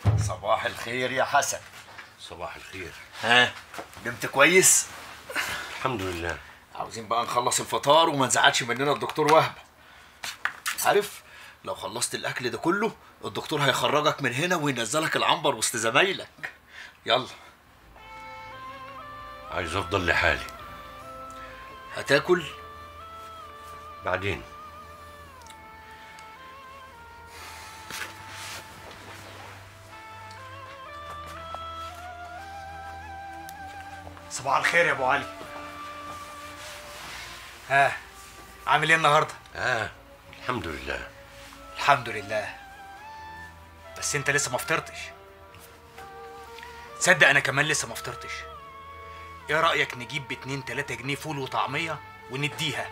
صباح الخير يا حسن صباح الخير ها نمت كويس الحمد لله عاوزين بقى نخلص الفطار وما نزعلش مننا الدكتور وهبه عارف لو خلصت الاكل ده كله الدكتور هيخرجك من هنا وينزلك العنبر وسط زمايلك يلا عايز افضل لحالي هتاكل بعدين صباح الخير يا ابو علي ها عامل ايه النهارده اه الحمد لله الحمد لله بس انت لسه ما فطرتش تصدق انا كمان لسه ما فطرتش ايه رايك نجيب باتنين تلاتة جنيه فول وطعميه ونديها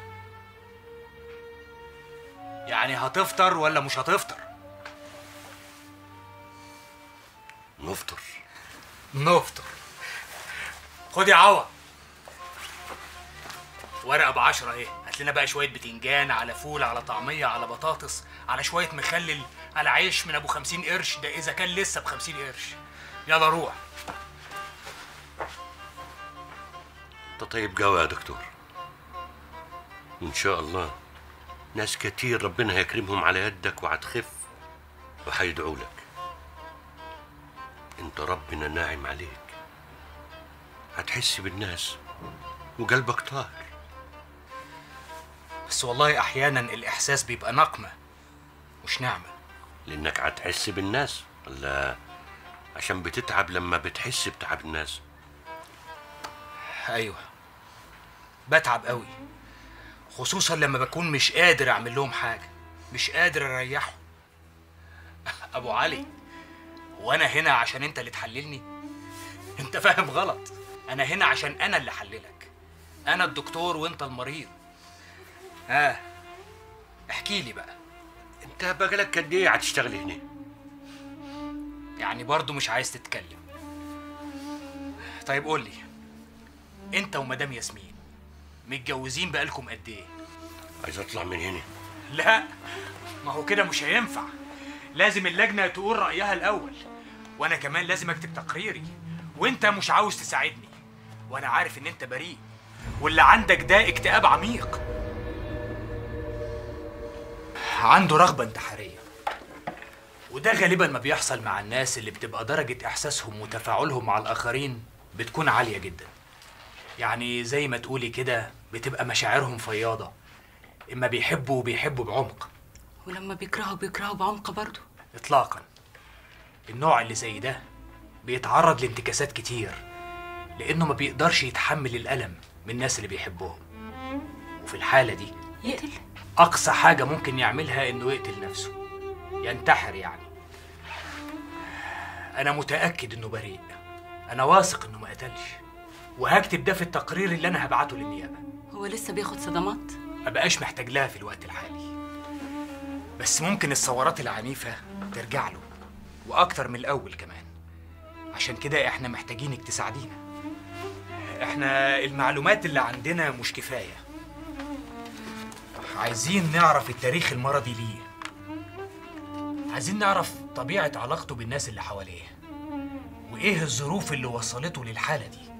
يعني هتفطر ولا مش هتفطر نفطر نفطر خد يا عوض ورقه بعشرة اهي هات لنا بقى شويه بتنجان على فول على طعميه على بطاطس على شويه مخلل على عيش من ابو خمسين قرش ده اذا كان لسه بخمسين قرش يلا روح انت طيب قوي يا دكتور وان شاء الله ناس كتير ربنا هيكرمهم على يدك وهتخف وهيدعوا لك انت ربنا ناعم عليك هتحس بالناس وقلبك طاهر بس والله احيانا الاحساس بيبقى نقمه مش نعمه لانك هتحس بالناس ولا عشان بتتعب لما بتحس بتعب الناس ايوه بتعب قوي خصوصا لما بكون مش قادر اعمل لهم حاجه مش قادر اريحهم ابو علي وانا هنا عشان انت اللي تحللني انت فاهم غلط انا هنا عشان انا اللي احللك انا الدكتور وانت المريض ها احكي لي بقى انت بقالك قد ايه هتشتغل هنا يعني برضو مش عايز تتكلم طيب قول لي انت ومدام ياسمين متجوزين بقالكم قد ايه عايز اطلع من هنا لا ما هو كده مش هينفع لازم اللجنة تقول رأيها الأول وأنا كمان لازم أكتب تقريري وأنت مش عاوز تساعدني وأنا عارف إن أنت بريء واللي عندك ده اكتئاب عميق عنده رغبة انتحارية وده غالبا ما بيحصل مع الناس اللي بتبقى درجة إحساسهم وتفاعلهم مع الآخرين بتكون عالية جدا يعني زي ما تقولي كده بتبقى مشاعرهم فياضة إما بيحبوا بيحبوا بعمق ولما بيكرهوا بيكرهوا بعمق برضه إطلاقا النوع اللي زي ده بيتعرض لانتكاسات كتير لأنه ما بيقدرش يتحمل الألم من الناس اللي بيحبهم وفي الحالة دي يقتل أقصى حاجة ممكن يعملها إنه يقتل نفسه ينتحر يعني أنا متأكد إنه بريء أنا واثق إنه ما قتلش وهكتب ده في التقرير اللي أنا هبعته للنيابة هو لسه بياخد صدمات ما بقاش محتاج لها في الوقت الحالي بس ممكن الثورات العنيفة ترجع له وأكتر من الأول كمان عشان كده إحنا محتاجينك تساعدينا إحنا المعلومات اللي عندنا مش كفاية عايزين نعرف التاريخ المرضي ليه عايزين نعرف طبيعة علاقته بالناس اللي حواليه وإيه الظروف اللي وصلته للحالة دي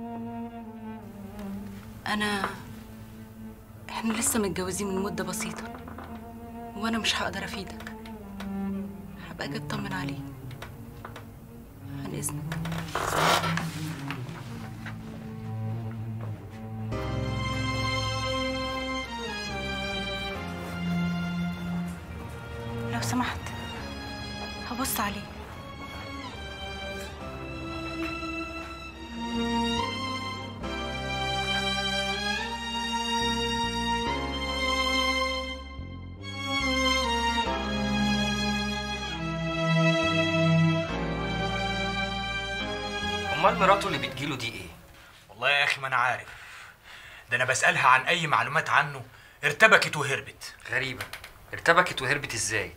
انا احنا لسه متجوزين من مده بسيطه وانا مش هقدر افيدك هبقى اجي اطمن عليه عن اذنك لو سمحت هبص عليه امال مراته اللي بتجيله دي ايه والله يا أخي ما أنا عارف ده أنا بسألها عن أي معلومات عنه ارتبكت وهربت غريبه ارتبكت وهربت ازاي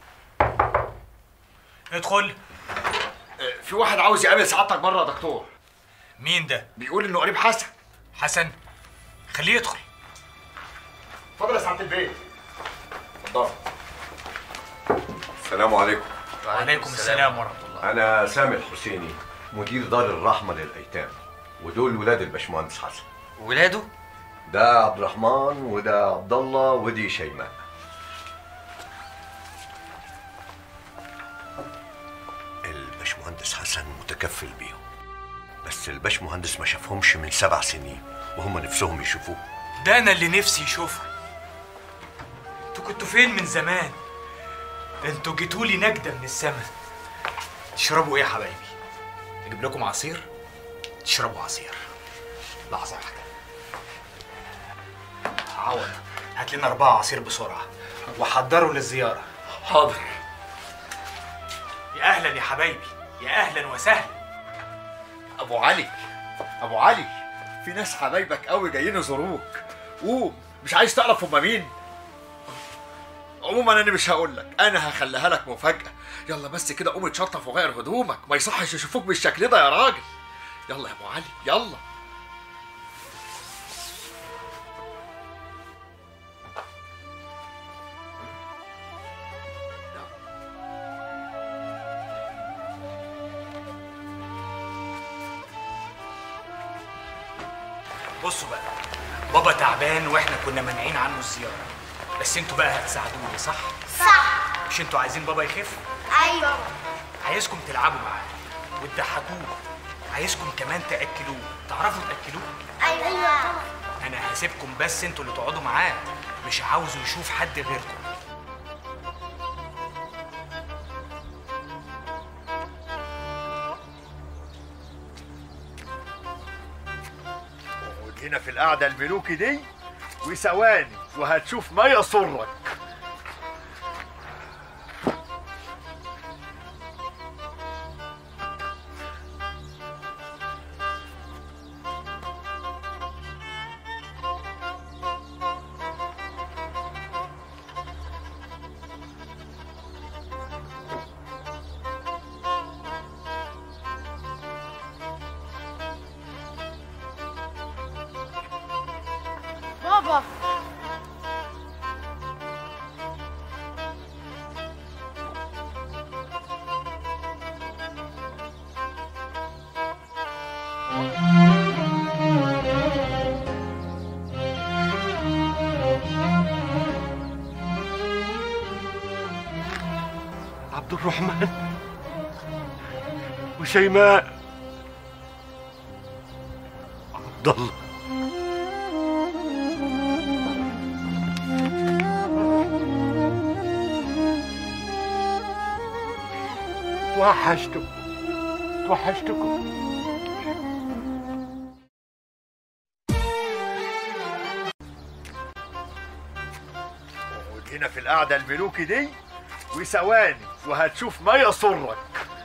ادخل في واحد عاوز يقابل سعادتك بره يا دكتور مين ده بيقول انه قريب حسن حسن خليه يدخل اتفضل يا سعاده البيت اتفضل السلام عليكم وعليكم السلام ورحمة الله انا سامي الحسيني مدير دار الرحمه للايتام ودول ولاد الباشمهندس حسن ولاده ده عبد الرحمن وده عبد الله ودي شيماء الباشمهندس حسن متكفل بيهم بس الباشمهندس ما شافهمش من سبع سنين وهم نفسهم يشوفوه ده انا اللي نفسي يشوفها انتوا كنتوا فين من زمان ده انتوا جيتولي نجدة من السما تشربوا ايه يا حبايبي اجيب لكم عصير تشربوا عصير لحظة واحدة عوض هات لنا أربعة عصير بسرعة وحضروا للزيارة حاضر يا أهلا يا حبايبي يا أهلا وسهلا ابو علي ابو علي في ناس حبايبك قوي جايين يزوروك قوم مش عايز تعرف هما مين عموما انا مش هقول لك انا هخليها لك مفاجاه يلا بس كده قوم اتشطف وغير هدومك ما يصحش يشوفوك بالشكل ده يا راجل يلا يا ابو علي يلا بصوا بقى بابا تعبان واحنا كنا مانعين عنه الزيارة بس انتوا بقى هتساعدوني صح؟ صح مش انتوا عايزين بابا يخف؟ ايوه عايزكم تلعبوا معاه وتضحكوه عايزكم كمان تاكلوه تعرفوا تاكلوه ايوه انا هسيبكم بس انتوا اللي تقعدوا معاه مش عاوزه يشوف حد غيركم اقعد هنا في القعده الملوكي دي وثواني وهتشوف ما يسرك بابا عبد الرحمن وشيماء عبد الله توحشتكم توحشتكم اقعد هنا في القعده الملوكي دي وثواني وهتشوف ما يسرك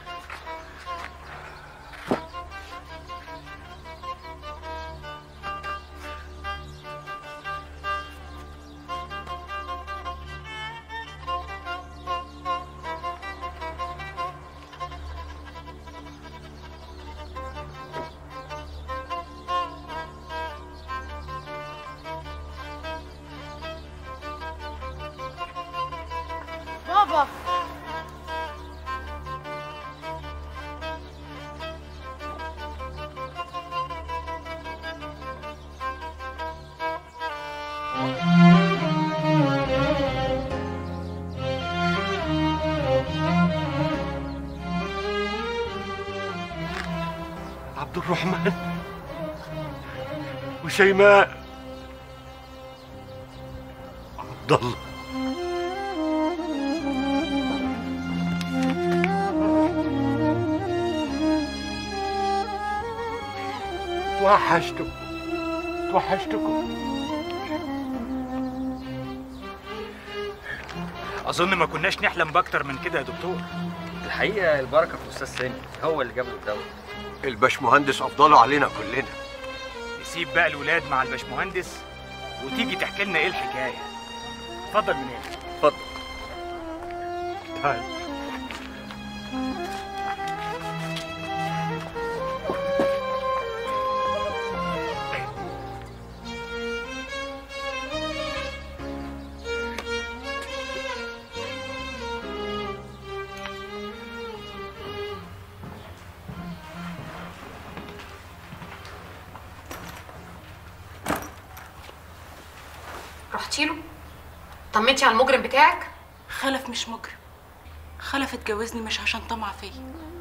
بابا عبد الرحمن وشيماء عبد الله توحشتكم توحشتكم اظن ما كناش نحلم باكتر من كده يا دكتور الحقيقه البركه في استاذ سامي هو اللي جاب له الدواء الباشمهندس افضله علينا كلنا نسيب بقى الولاد مع الباشمهندس وتيجي تحكي لنا ايه الحكايه اتفضل من هنا اتفضل تعال رحتي له طمنتي على المجرم بتاعك خلف مش مجرم خلف اتجوزني مش عشان طمع فيا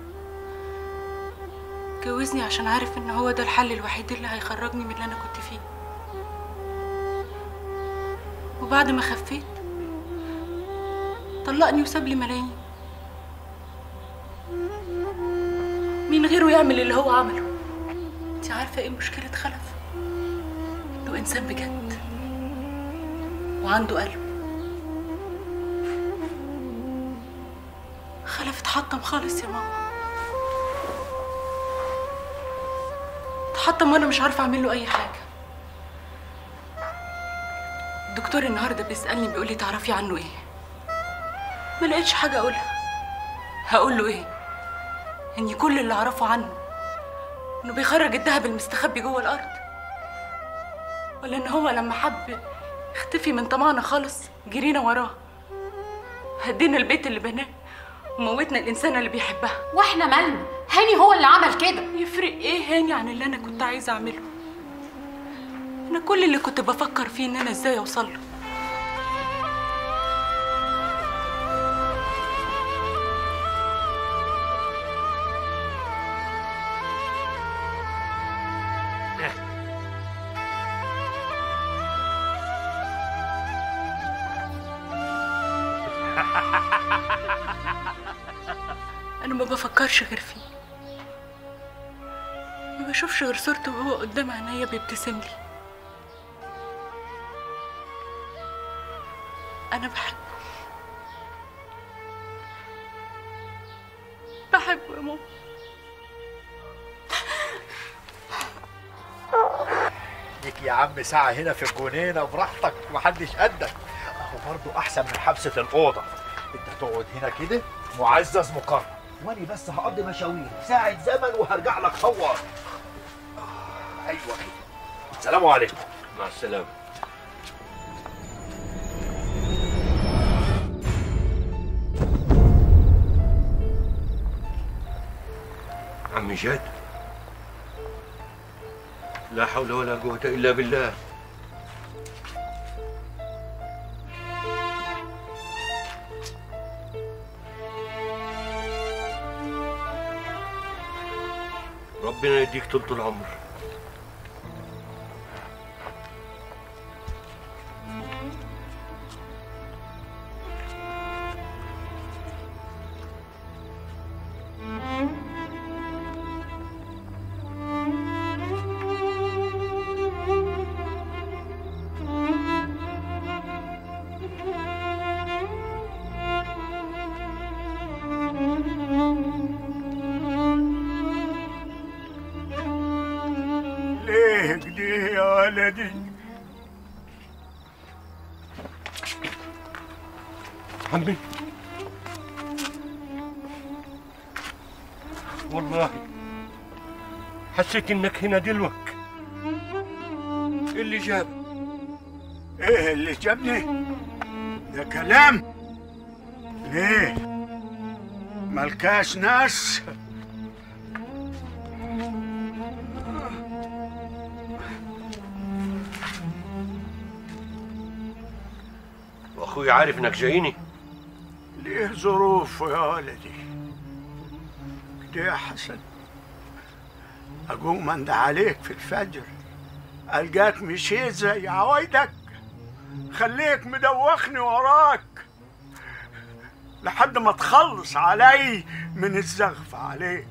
اتجوزني عشان عارف ان هو ده الحل الوحيد اللي هيخرجني من اللي انا كنت فيه وبعد ما خفيت طلقني وساب لي ملايين مين غيره يعمل اللي هو عمله انت عارفه ايه مشكله خلف انه انسان بجد وعنده قلب خلف اتحطم خالص يا ماما اتحطم وانا مش عارفه اعمل له اي حاجه الدكتور النهارده بيسالني بيقول لي تعرفي عنه ايه ما لقيتش حاجه اقولها هقول له ايه اني كل اللي اعرفه عنه انه بيخرج الذهب المستخبي جوه الارض ولا ان هو لما حب اختفي من طمعنا خالص جرينا وراه هدينا البيت اللي بناه وموتنا الانسانه اللي بيحبها واحنا مالنا هاني هو اللي عمل كده يفرق ايه هاني عن اللي انا كنت عايزه اعمله انا كل اللي كنت بفكر فيه ان انا ازاي اوصل له انا ما بفكرش غير فيه ما بشوفش غير صورته وهو قدام عينيا بيبتسم لي انا بحبه بحبه يا ماما ليك يا عم ساعة هنا في الجنينة براحتك محدش قدك اهو برضه أحسن من حبسة الأوضة أنت تقعد هنا كده معزز مكرم وأنا بس هقضي مشاوير ساعة زمن وهرجع لك فور آه، أيوه كده السلام عليكم مع السلامة عمي جاد لا حول ولا قوة إلا بالله ربنا يديك طول العمر ليه كده يا ولدي عمي والله حسيت انك هنا دلوك إيه اللي جاب ايه اللي جابني ده كلام ليه ملكاش ناس واخوي عارف انك جايني ليه ظروف يا ولدي كده يا حسن اقوم اندى عليك في الفجر القاك مشيت زي عوايدك خليك مدوخني وراك لحد ما تخلص علي من الزغف عليك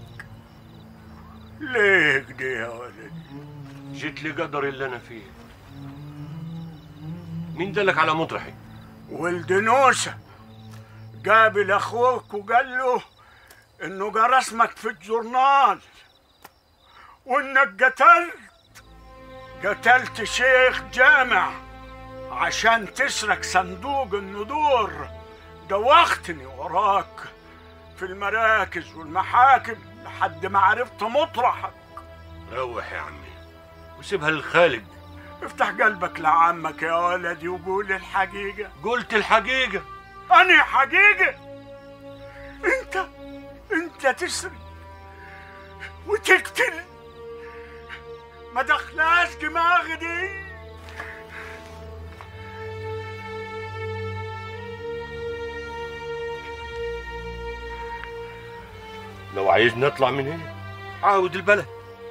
ليه كده يا ولدي جيت لي قدر اللي انا فيه مين دلك على مطرحي ولد نوسة قابل اخوك وقال له انه جرى اسمك في الجورنال وانك قتلت قتلت شيخ جامع عشان تسرق صندوق الندور دوختني وراك في المراكز والمحاكم لحد ما عرفت مطرحك روح يا عمي وسيبها للخالق افتح قلبك لعمك يا ولدي وقول الحقيقة قلت الحقيقة أنا حقيقة أنت أنت تسرق وتقتل ما دخلاش دماغي دي لو عايز نطلع من هنا عاود البلد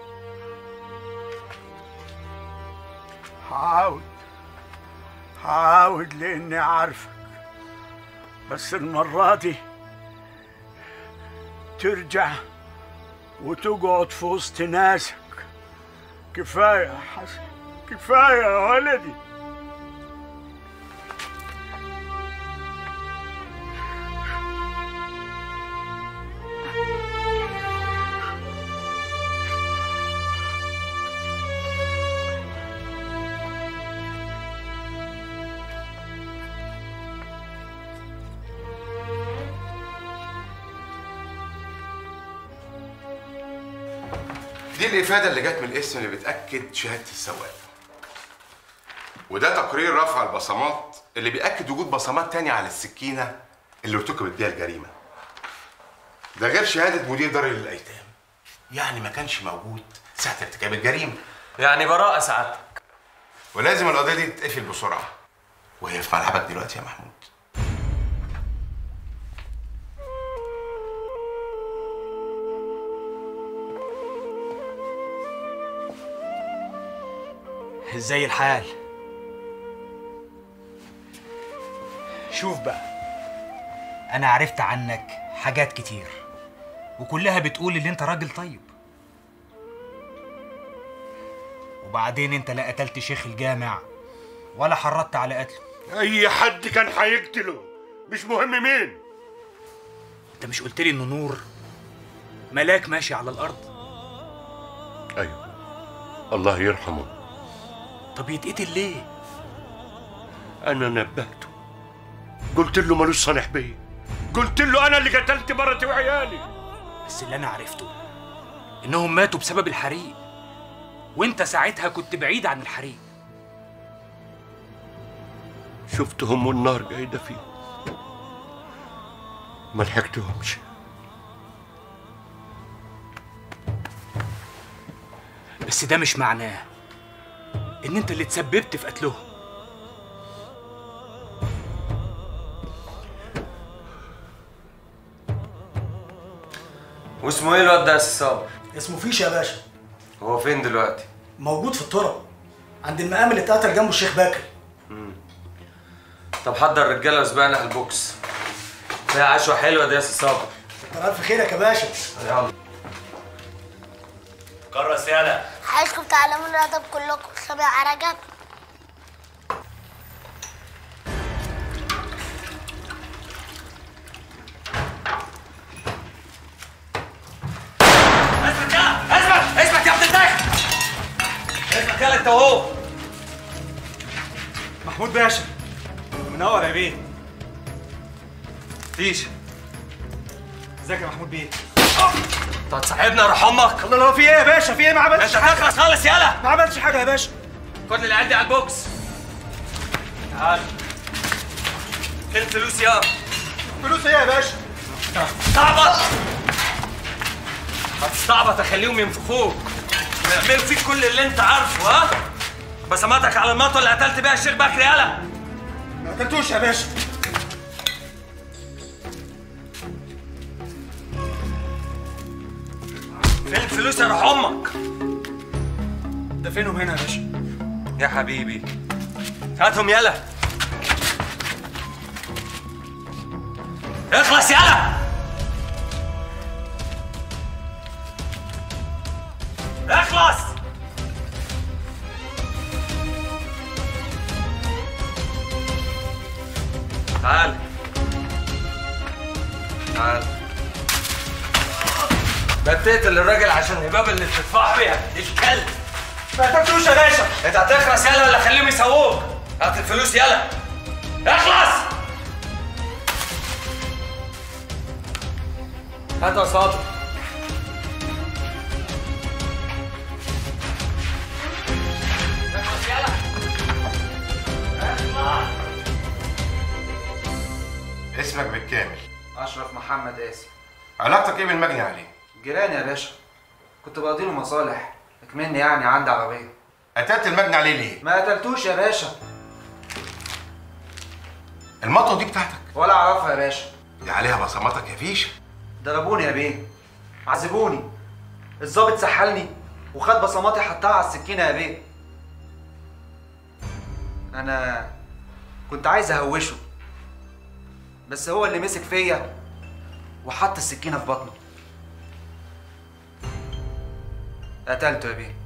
هعاود هعاود لاني عارفك بس المرة دي ترجع وتقعد في وسط ناسك كفاية يا حسن كفاية يا ولدي دي الإفادة اللي جت من الاسم اللي بتأكد شهادة السواق وده تقرير رفع البصمات اللي بيأكد وجود بصمات تانية على السكينة اللي ارتكبت بيها الجريمة ده غير شهادة مدير دار الأيتام يعني ما كانش موجود ساعة ارتكاب الجريمة يعني براءة سعادتك ولازم القضية دي تتقفل بسرعة وهي في ملعبك دلوقتي يا محمود ازاي الحال شوف بقى انا عرفت عنك حاجات كتير وكلها بتقول ان انت راجل طيب وبعدين انت لا قتلت شيخ الجامع ولا حرضت على قتله اي حد كان هيقتله مش مهم مين انت مش قلت لي ان نور ملاك ماشي على الارض ايوه الله يرحمه طب يتقتل ليه انا نبهته قلت له ملوش صالح بيا قلت له انا اللي قتلت مرتي وعيالي بس اللي انا عرفته انهم ماتوا بسبب الحريق وانت ساعتها كنت بعيد عن الحريق شفتهم والنار قايده فيه ما لحقتهمش بس ده مش معناه ان انت اللي تسببت في قتلهم واسمه ايه الواد ده يا أستاذ صابر؟ اسمه فيش يا باشا هو فين دلوقتي؟ موجود في الطرق عند المقام اللي اتقتل جنبه الشيخ باكر طب حضر الرجاله وسبقنا على البوكس فيها عشوه حلوه دي يا أستاذ صابر كتر الف خيرك يا باشا يلا كرس يالا عايزكم تعلمون الادب كلكم سامع عرجب اثبت يا اثبت اثبت يا ابن الدايخ اثبت يالا انت وهو محمود باشا منور يا بيه فيش ازيك يا محمود بيه انت هتصاحبنا روح امك الله الله في ايه يا باشا في ايه ما عملتش انت هتخلص خالص يالا ما عملتش حاجه يا باشا خد لي العيال دي على البوكس تعال فين الفلوس يا فلوس ايه يا باشا استعبط هتستعبط اخليهم ينفخوك ويعملوا فيك كل اللي انت عارفه ها بصماتك على المطوه اللي قتلت بيها الشيخ بكري يالا ما قتلتوش يا باشا فين الفلوس يا روح امك ده فينهم هنا يا باشا يا حبيبي هاتهم يلا اخلص يلا اخلص تعال تعال بتقتل الراجل عشان الهباب اللي بتدفع بيها الكلب ما قتلتوش يا باشا انت هتخلص يلا ولا خليهم يسووك هات الفلوس يلا اخلص هات يا صابر اخلص يلا اخلص اسمك بالكامل اشرف محمد قاسم علاقتك ايه بالمجني عليه؟ جيران يا باشا كنت بقضي له مصالح اكمني يعني عندي عربيه قتلت المجني عليه ليه؟ ما قتلتوش يا باشا المطوه دي بتاعتك ولا اعرفها يا باشا دي عليها بصماتك يا فيشه ضربوني يا بيه عذبوني الظابط سحلني وخد بصماتي حطها على السكينه يا بيه انا كنت عايز اهوشه بس هو اللي مسك فيا وحط السكينه في بطنه قتلته يا بيه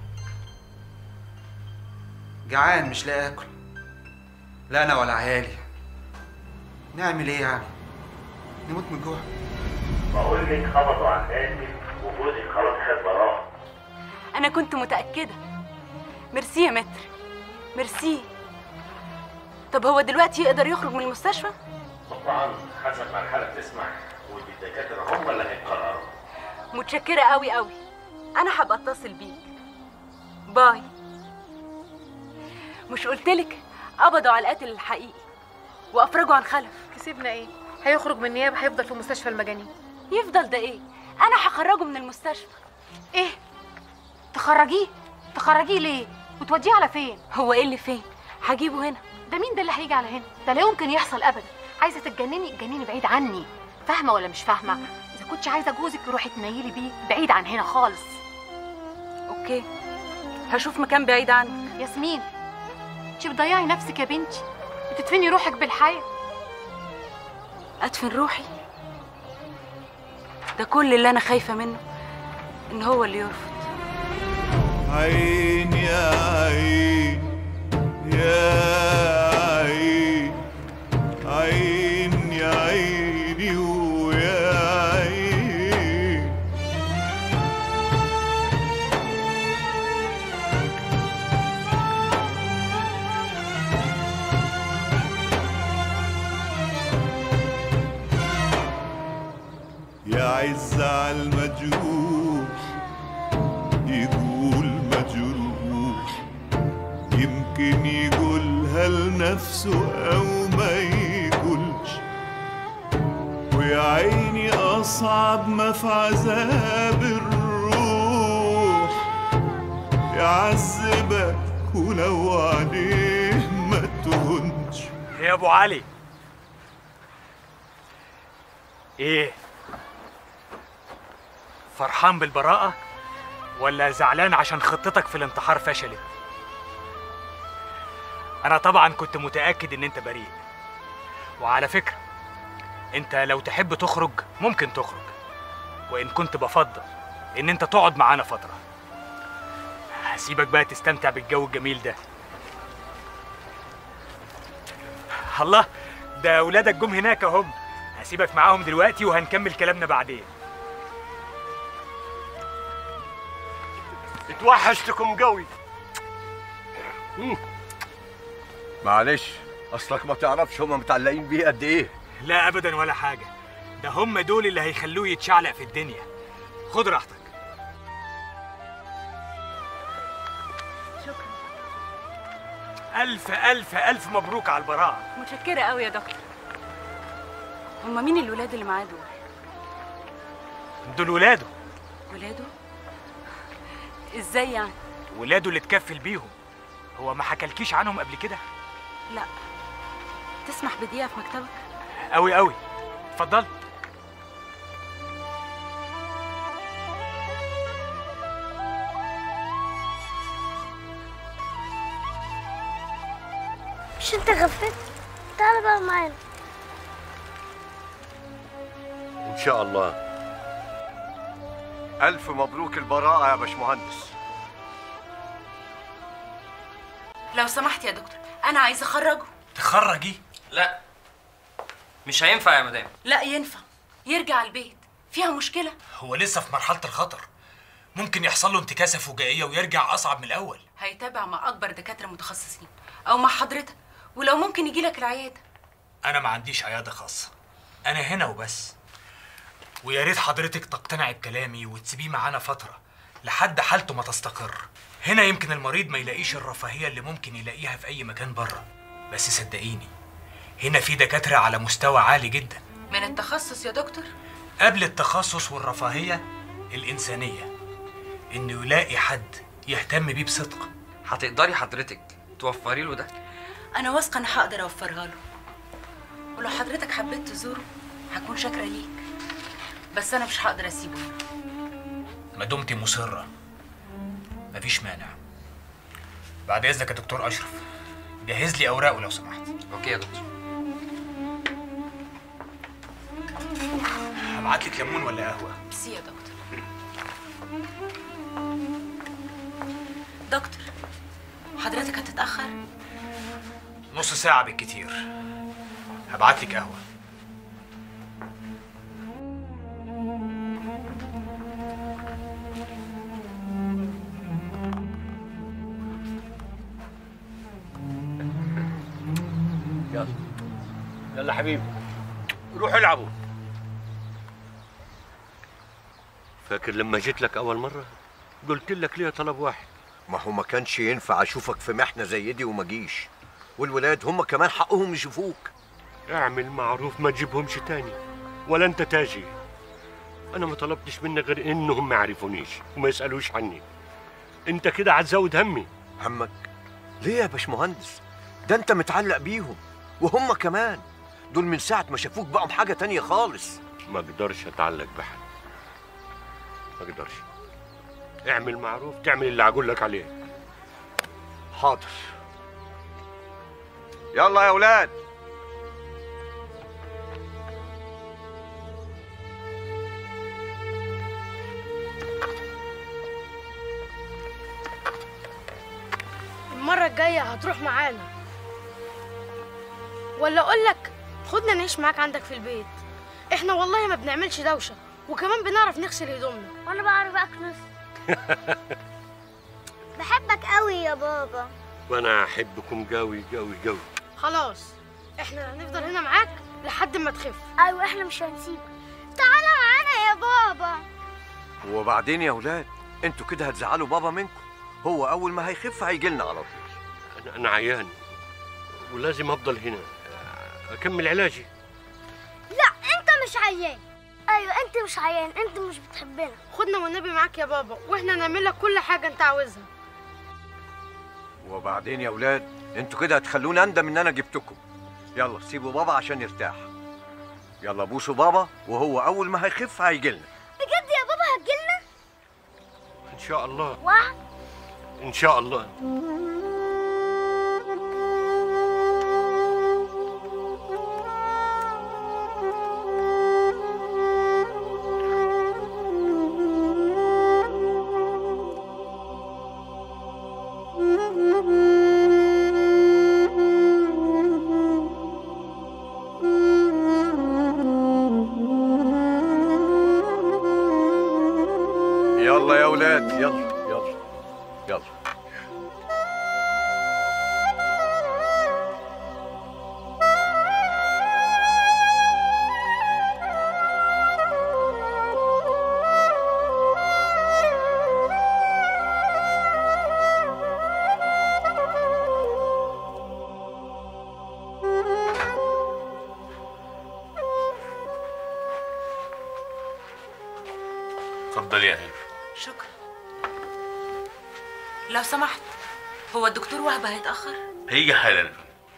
جعان مش لاقي اكل لا انا ولا عيالي نعمل ايه يعني نموت من الجوع بقول لك خبطوا على خالتك وجوزك خلاص خد براءة انا كنت متاكده ميرسي يا متر ميرسي طب هو دلوقتي يقدر يخرج من المستشفى طبعا حسب ما الحالة تسمح والدكاترة هم اللي هيقرروا متشكره قوي قوي انا هبقى اتصل بيك باي مش قلتلك قبضوا على القاتل الحقيقي وافرجوا عن خلف كسبنا ايه هيخرج من النيابه هيفضل في مستشفى المجانين يفضل ده ايه انا هخرجه من المستشفى ايه تخرجيه تخرجيه ليه وتوديه على فين هو ايه اللي فين هجيبه هنا ده مين ده اللي هيجي على هنا ده لا يمكن يحصل ابدا عايزه تتجنني اتجنني بعيد عني فاهمه ولا مش فاهمه اذا كنتش عايزه جوزك روحي تنيلي بيه بعيد عن هنا خالص اوكي هشوف مكان بعيد عنك ياسمين انت بتضيعي نفسك يا بنتي بتدفني روحك بالحياه ادفن روحي ده كل اللي انا خايفه منه ان هو اللي يرفض عين يا عين يا عين عين يا عيني ويا عين يا عز على المجروح يقول مجروح يمكن يقولها لنفسه أو ما يقولش ويا عيني أصعب ما في عذاب الروح يعذبك ولو عليه ما تهونش يا ابو علي ايه فرحان بالبراءة ولا زعلان عشان خطتك في الانتحار فشلت انا طبعا كنت متأكد ان انت بريء وعلى فكرة انت لو تحب تخرج ممكن تخرج وان كنت بفضل ان انت تقعد معانا فترة هسيبك بقى تستمتع بالجو الجميل ده الله ده اولادك جم هناك اهم هسيبك معاهم دلوقتي وهنكمل كلامنا بعدين اتوحشتكم قوي معلش اصلك ما تعرفش هما متعلقين بيه قد ايه لا ابدا ولا حاجه ده هم دول اللي هيخلوه يتشعلق في الدنيا خد راحتك شكرا الف الف الف مبروك على البراءه متشكره قوي يا دكتور هما مين الولاد اللي معاه دول دول ولاده ولاده ازاي يعني ولاده اللي تكفل بيهم هو ما حكالكيش عنهم قبل كده لا تسمح بدقيقه في مكتبك قوي قوي اتفضل مش انت غفلت تعال بقى معانا ان شاء الله الف مبروك البراءه يا باشمهندس لو سمحت يا دكتور انا عايزه اخرجه تخرجي لا مش هينفع يا مدام لا ينفع يرجع البيت فيها مشكله هو لسه في مرحله الخطر ممكن يحصل له انتكاسه فجائيه ويرجع اصعب من الاول هيتابع مع اكبر دكاتره متخصصين او مع حضرتك ولو ممكن يجي لك العياده انا ما عنديش عياده خاصه انا هنا وبس ويا ريت حضرتك تقتنعي بكلامي وتسيبيه معانا فتره لحد حالته ما تستقر هنا يمكن المريض ما يلاقيش الرفاهيه اللي ممكن يلاقيها في اي مكان بره بس صدقيني هنا في دكاتره على مستوى عالي جدا من التخصص يا دكتور قبل التخصص والرفاهيه الانسانيه انه يلاقي حد يهتم بيه بصدق هتقدري حضرتك توفري له ده انا واثقه ان هقدر اوفرها له ولو حضرتك حبيت تزوره هكون شاكره ليك بس انا مش هقدر اسيبه هنا دمتي مصره مفيش مانع بعد اذنك يا دكتور اشرف جهز لي اوراقه لو سمحت اوكي يا دكتور هبعت لك ليمون ولا قهوه ميرسي يا دكتور دكتور حضرتك هتتأخر؟ نص ساعه بالكتير هبعت لك قهوه يلا يلا حبيبي روحوا العبوا فاكر لما جيت لك اول مره قلت لك ليه طلب واحد ما هو ما كانش ينفع اشوفك في محنه زي دي وما جيش والولاد هم كمان حقهم يشوفوك اعمل معروف ما تجيبهمش تاني ولا انت تاجي انا ما طلبتش منك غير انهم ما يعرفونيش وما يسالوش عني انت كده هتزود همي همك ليه يا باشمهندس ده انت متعلق بيهم وهم كمان دول من ساعه ما شافوك بقوا حاجه تانية خالص ما اقدرش اتعلق بحد ما اقدرش اعمل معروف تعمل اللي هقول لك عليه حاضر يلا يا ولاد المرة الجاية هتروح معانا ولا اقول لك خدنا نعيش معاك عندك في البيت احنا والله ما بنعملش دوشة وكمان بنعرف نغسل هدومنا وانا بعرف اكنس بحبك قوي يا بابا وانا احبكم قوي قوي قوي خلاص احنا هنفضل هنا معاك لحد ما تخف ايوه احنا مش هنسيبك تعالى معانا يا بابا وبعدين يا ولاد انتوا كده هتزعلوا بابا منكم هو اول ما هيخف هيجي لنا على طول انا انا عيان ولازم افضل هنا اكمل علاجي لا انت مش عيان ايوه انت مش عيان انت مش بتحبنا خدنا والنبي معاك يا بابا واحنا نعمل لك كل حاجة انت عاوزها وبعدين يا ولاد انتوا كده هتخلوني اندم ان انا جبتكم يلا سيبوا بابا عشان يرتاح يلا بوسوا بابا وهو اول ما هيخف هيجي لنا بجد يا بابا هتجيلنا ان شاء الله وعد ان شاء الله يلا يا ولاد يلا يلا يلا اتفضل يا هاني شكرا لو سمحت هو الدكتور وهبة هيتأخر؟ هيجي حالا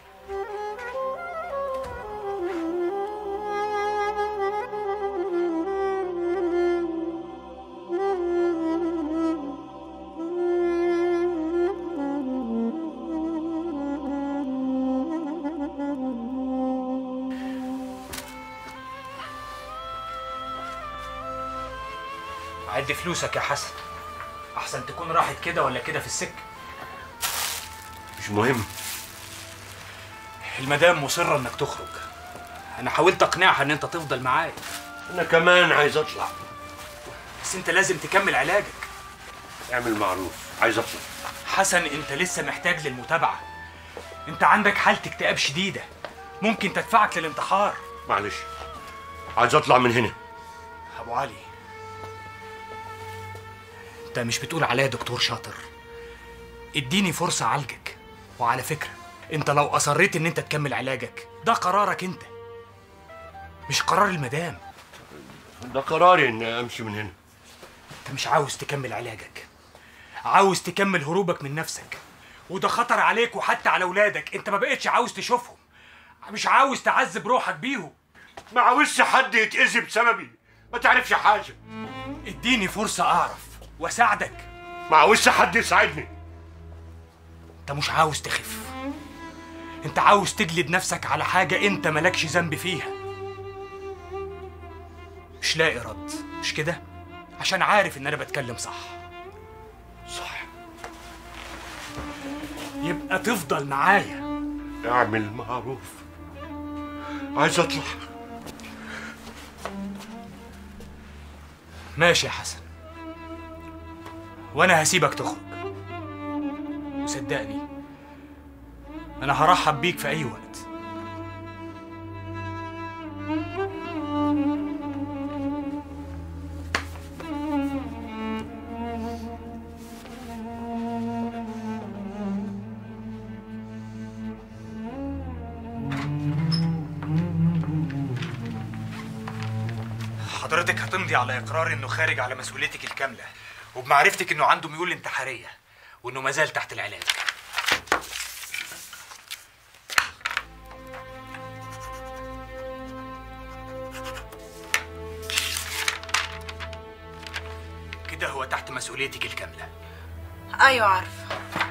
عد فلوسك يا حسن احسن تكون راحت كده ولا كده في السكه مش مهم المدام مصره انك تخرج انا حاولت اقنعها ان انت تفضل معايا انا كمان عايز اطلع بس انت لازم تكمل علاجك اعمل معروف عايز اطلع حسن انت لسه محتاج للمتابعه انت عندك حاله اكتئاب شديده ممكن تدفعك للانتحار معلش عايز اطلع من هنا ابو علي انت مش بتقول عليا دكتور شاطر اديني فرصه اعالجك وعلى فكره انت لو اصريت ان انت تكمل علاجك ده قرارك انت مش قرار المدام ده قراري اني امشي من هنا انت مش عاوز تكمل علاجك عاوز تكمل هروبك من نفسك وده خطر عليك وحتى على اولادك انت ما بقتش عاوز تشوفهم مش عاوز تعذب روحك بيهم ما عاوزش حد يتأذي بسببي ما تعرفش حاجه اديني فرصه اعرف واساعدك ما عاوزش حد يساعدني انت مش عاوز تخف انت عاوز تجلد نفسك على حاجة انت مالكش ذنب فيها مش لاقي رد مش كده عشان عارف ان انا بتكلم صح صح يبقى تفضل معايا اعمل معروف عايز اطلع ماشي يا حسن وانا هسيبك تخرج وصدقني انا هرحب بيك في اي وقت حضرتك هتمضي على اقرار انه خارج على مسؤوليتك الكامله وبمعرفتك انه عنده ميول انتحاريه وانه مازال تحت العلاج كده هو تحت مسؤوليتك الكامله ايوه عارفه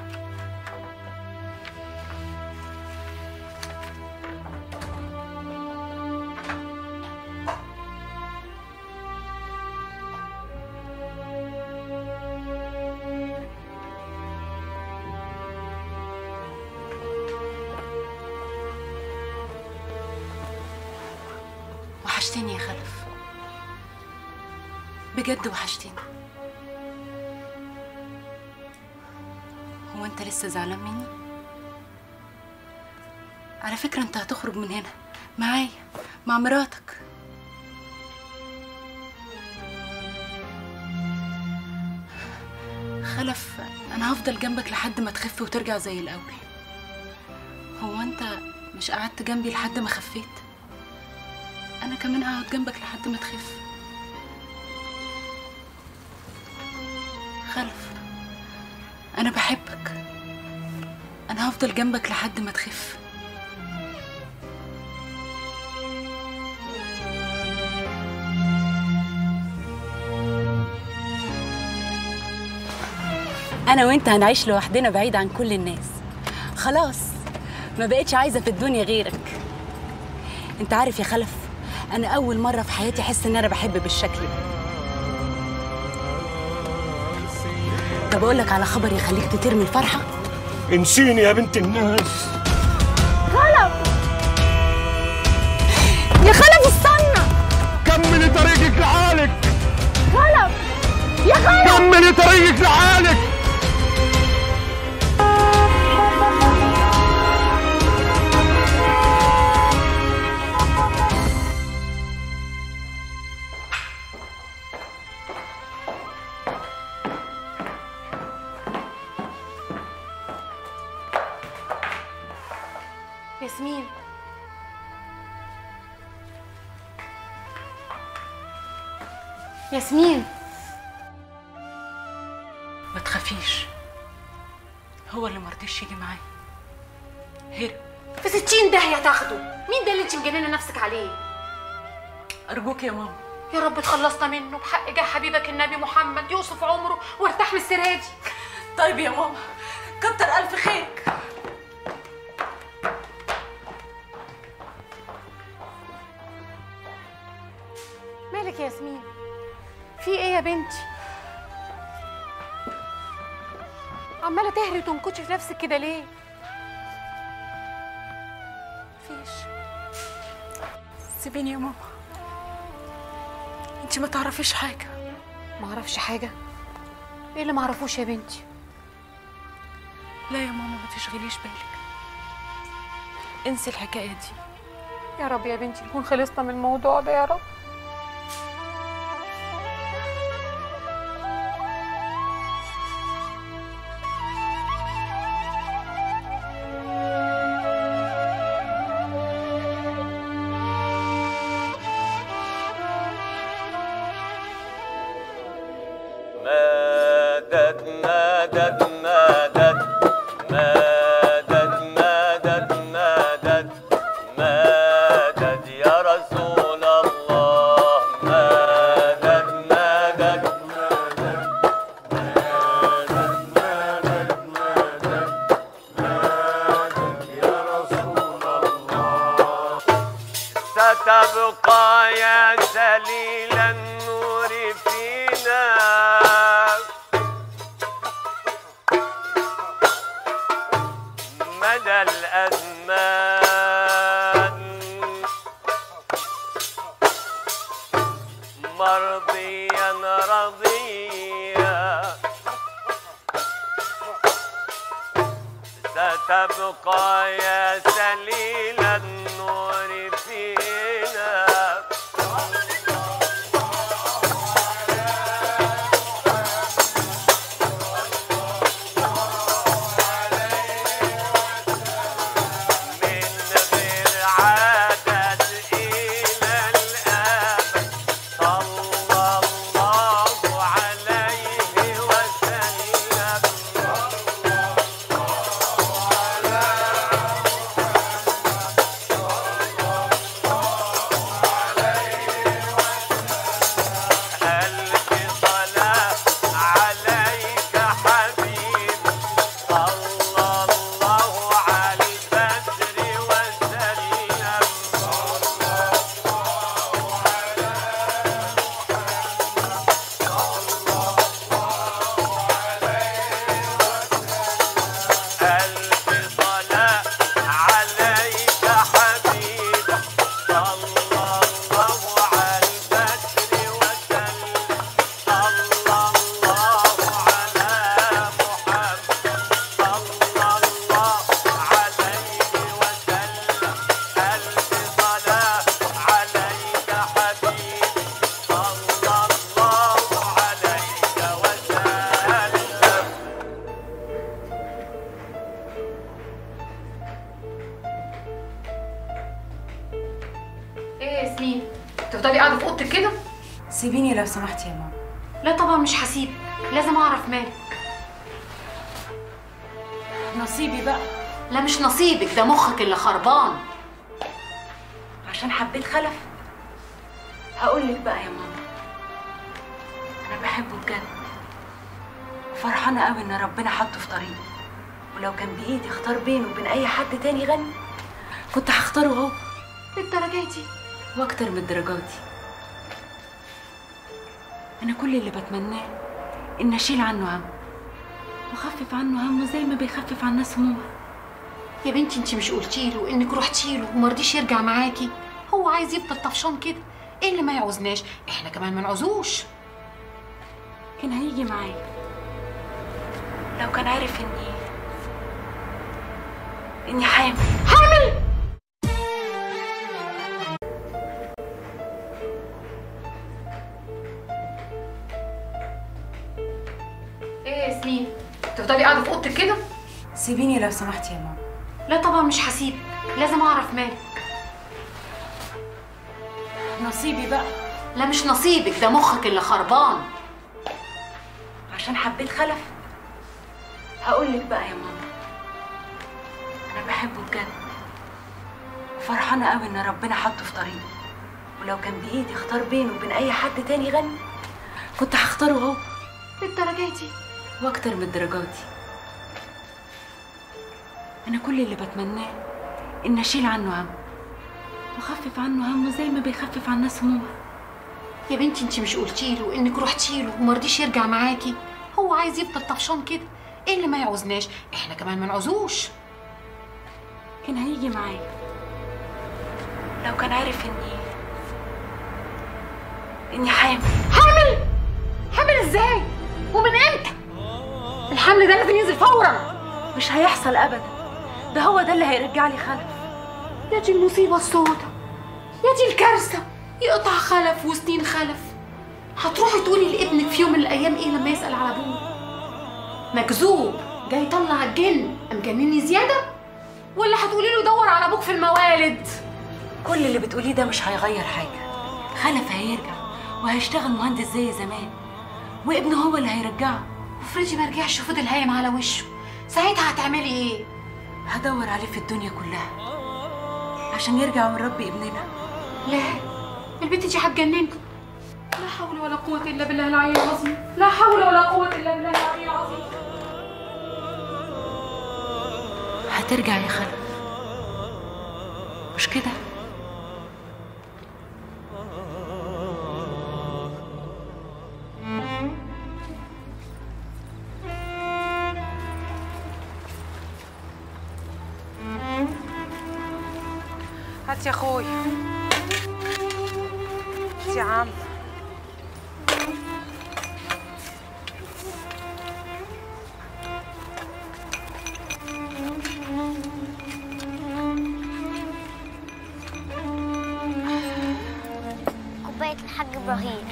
وحشتني يا خلف بجد وحشتني هو انت لسه زعلان مني على فكرة انت هتخرج من هنا معايا مع مراتك خلف انا هفضل جنبك لحد ما تخف وترجع زي الاول هو انت مش قعدت جنبي لحد ما خفيت انا كمان هقعد جنبك لحد ما تخف خلف انا بحبك انا هفضل جنبك لحد ما تخف انا وانت هنعيش لوحدنا بعيد عن كل الناس خلاص ما بقتش عايزه في الدنيا غيرك انت عارف يا خلف انا اول مره في حياتي احس ان انا بحب بالشكل ده طب اقول لك على خبر يخليك تطير الفرحه انسيني يا بنت الناس خلف يا خلف استنى كملي طريقك لحالك خلف يا خلف كملي طريقك لحالك ياسمين ياسمين ما تخافيش هو اللي مرضيش يجي معايا هرب في ستين داهية تاخده مين ده اللي انت مجننة نفسك عليه ارجوك يا ماما يا رب تخلصنا منه بحق جاه حبيبك النبي محمد يوصف عمره وارتاح من السرادي طيب يا ماما كتر الف خيرك مالك يا ياسمين في ايه يا بنتي عماله تهري وتنكشي في نفسك كده ليه مفيش سيبيني يا ماما انت ما تعرفيش حاجه ما اعرفش حاجه ايه اللي ما اعرفوش يا بنتي لا يا ماما ما تشغليش بالك انسي الحكايه دي يا رب يا بنتي نكون خلصنا من الموضوع ده يا رب مدد مدد مدد مدد مدد مدد مدد يا رسول الله مدد مدد ستبقى يا سليل النور فينا مدى الأزمان مرضيا رضيا ستبقى يا سليل النور فينا من غير عدد إلى الأبد صلى الله عليه وسلم ألف صلاة عليك حبيب صلى الله على البدر وسلم ألف صلاة عليك حبيب صلى الله على البدر وسلم صلى الله على محمد صلى الله عليه وسلم ألف صلاة عليك حبيب صلى الله عليك وسلم ايه يا ياسمين تفضلي قاعده في اوضتك كده سيبيني لو سمحتي يا ماما لا طبعا مش هسيبك لازم اعرف مالك نصيبي بقى لا مش نصيبك ده مخك اللي خربان عشان حبيت خلف هقول لك بقى يا ماما انا بحبه بجد وفرحانه قوي ان ربنا حطه في طريقي ولو كان بايدي اختار بينه وبين اي حد تاني يغني كنت هختاره هو للدرجه دي واكتر من درجاتي انا كل اللي بتمناه ان اشيل عنه هم واخفف عنه همه زي ما بيخفف عن الناس همومها يا بنتي انت مش قلتي له انك رحتي له وما رضيش يرجع معاكي هو عايز يفضل طفشان كده ايه اللي ما يعوزناش احنا كمان ما نعوزوش كان هيجي معايا لو كان عارف اني اني حامل حامل ايه يا ياسمين تفضلي قاعده في اوضتك كده سيبيني لو سمحتي يا ماما لا طبعا مش هسيبك لازم اعرف مالك نصيبي بقى لا مش نصيبك ده مخك اللي خربان عشان حبيت خلف هقول لك بقى يا ماما انا بحبه بجد وفرحانه قوي ان ربنا حطه في طريقي ولو كان بايدي اختار بينه وبين اي حد تاني يغني كنت هختاره هو للدرجه دي واكتر من درجاتي انا كل اللي بتمناه ان اشيل عنه هم واخفف عنه همه زي ما بيخفف عن الناس همومها يا بنتي انت مش قلتي له انك رحتي له وما رضيش يرجع معاكي هو عايز يفضل طفشان كده ايه اللي ما يعوزناش احنا كمان ما نعوزوش كان هيجي معايا لو كان عارف اني اني حامل حامل حامل ازاي ومن امتى الحمل ده لازم ينزل فورا مش هيحصل ابدا ده هو ده اللي هيرجع لي خلف يا دي المصيبه السوداء يا دي الكارثه يقطع خلف وسنين خلف هتروحي تقولي لابنك في يوم من الايام ايه لما يسال على ابوه مكذوب جاي يطلع الجن مجنني زياده ولا هتقولي له دور على ابوك في الموالد كل اللي بتقوليه ده مش هيغير حاجه خلف هيرجع وهيشتغل مهندس زي زمان وابنه هو اللي هيرجعه افرضي ما رجعش وفضل هايم على وشه ساعتها هتعملي ايه هدور عليه في الدنيا كلها عشان يرجع ونربي ابننا لا البنت دي هتجننكم لا حول ولا قوة إلا بالله العلي العظيم لا حول ولا قوة إلا بالله العلي العظيم هترجع يا خلف مش كده هات يا اخويا هات يا عم كوباية الحاج إبراهيم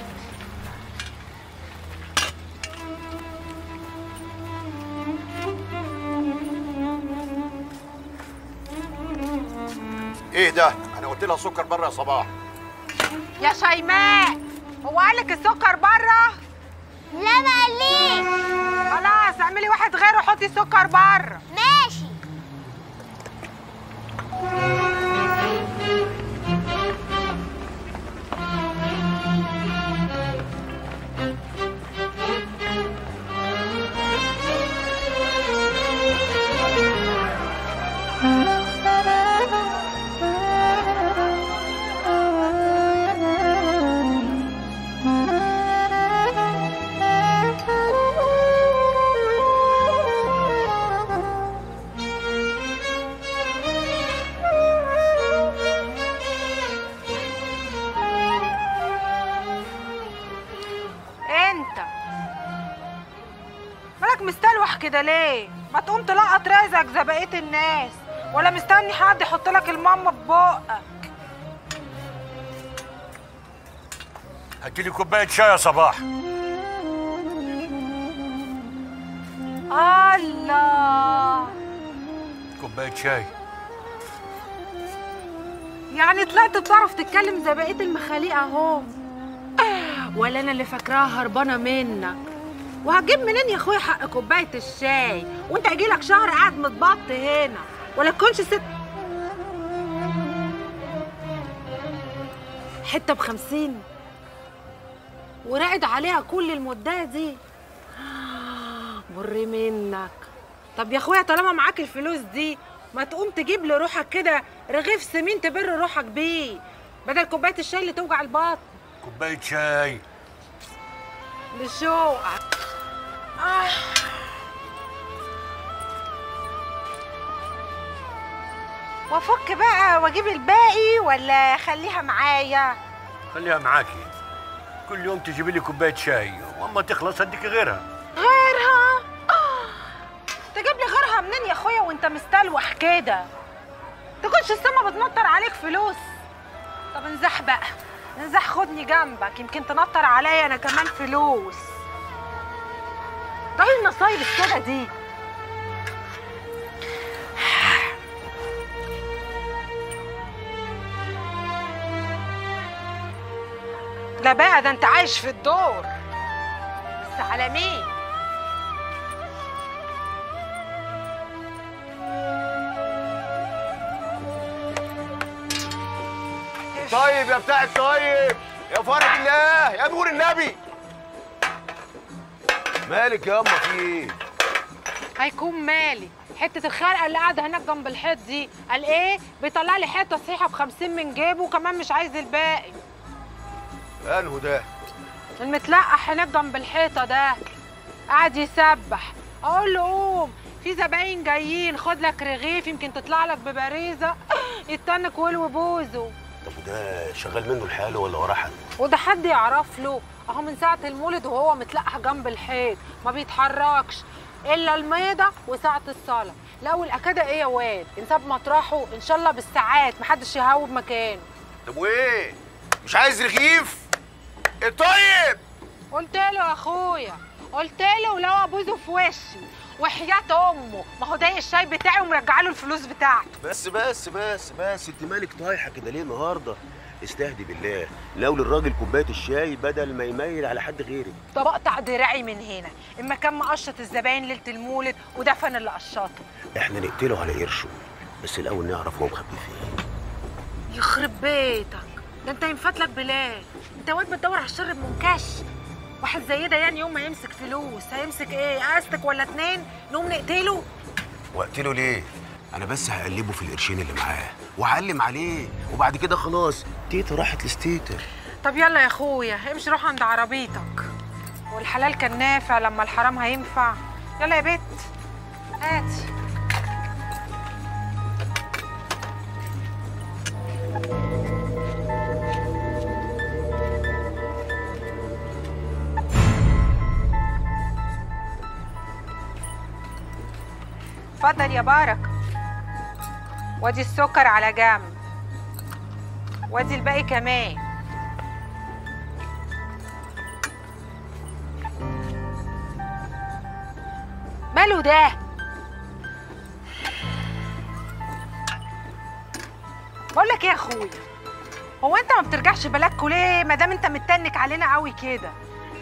ايه ده انا قلت لها سكر بره يا صباح يا شيماء هو قالك السكر بره لا ما قاليش خلاص اعملي واحد غيره وحطي سكر بره ماشي انت مالك مستلوح كده ليه ما تقوم تلقط رزقك زي بقيه الناس ولا مستني حد يحط لك الماما في بقك هاتي لي كوبايه شاي يا صباح الله كوبايه شاي يعني طلعت بتعرف تتكلم زي بقيه المخاليق اهو ولا انا اللي فاكراها هربانه منك وهتجيب منين يا اخويا حق كوبايه الشاي وانت هيجيلك شهر قاعد متبط هنا ولا تكونش ست حته بخمسين وراقد عليها كل المده دي مر منك طب يا اخويا طالما معاك الفلوس دي ما تقوم تجيب لروحك كده رغيف سمين تبر روحك بيه بدل كوبايه الشاي اللي توجع البطن كوبايه شاي لشوقك آه. وافك بقى واجيب الباقي ولا خليها معايا خليها معاكي كل يوم تجيبي لي كوبايه شاي واما تخلص اديك غيرها غيرها آه. تجيب لي غيرها منين يا اخويا وانت مستلوح كده تكونش السما بتنطر عليك فلوس طب انزح بقى انزح خدني جنبك يمكن تنطر عليا انا كمان فلوس ده ايه النصايب السودا دي لا بقى ده انت عايش في الدور بس على مين طيب يا بتاع الطيب يا فرج الله يا نور النبي مالك يا اما في ايه هيكون مالي حتة الخرقة اللي قاعدة هناك جنب الحيط دي قال ايه بيطلع لي حتة صحيحة بخمسين من جيبه وكمان مش عايز الباقي انه ده المتلقح هناك جنب الحيطة ده قاعد يسبح اقول له قوم في زباين جايين خد لك رغيف يمكن تطلع لك ببريزة يتنك ولو بوزه طب وده شغال منه الحال ولا وراه حد وده حد يعرف له اهو من ساعة المولد وهو متلقح جنب الحيط ما بيتحركش الا الميضة وساعة الصلاة لا والاكادة ايه يا واد انساب مطرحه ان شاء الله بالساعات محدش يهوب مكانه طب وايه مش عايز رغيف الطيب قلت له يا اخويا قلت له ولو ابوزه في وشي وحياة امه ما هو ده الشاي بتاعي ومرجع له الفلوس بتاعته بس بس بس بس انت مالك طايحه كده ليه النهارده استهدي بالله لو للراجل كوبايه الشاي بدل ما يميل على حد غيرك طب اقطع دراعي من هنا اما كان مقشط الزباين ليله المولد ودفن اللي قشطه احنا نقتله على قرشه بس الاول نعرف هو مخبي فين يخرب بيتك ده انت ينفت لك بلاد انت واد بتدور على الشر بمنكش واحد زي ده يعني يوم ما يمسك فلوس هيمسك ايه قاستك ولا اتنين نقوم نقتله وقتله ليه انا بس هقلبه في القرشين اللي معاه وهعلم عليه وبعد كده خلاص تيتا راحت لستيتر طب يلا يا اخويا امشي روح عند عربيتك والحلال كان نافع لما الحرام هينفع يلا يا بت هاتي اتفضل يا بركة وادي السكر على جنب وادي الباقي كمان ماله ده بقول لك ايه يا اخويا هو انت ما بترجعش بلدكوا ليه ما دام انت متنك علينا قوي كده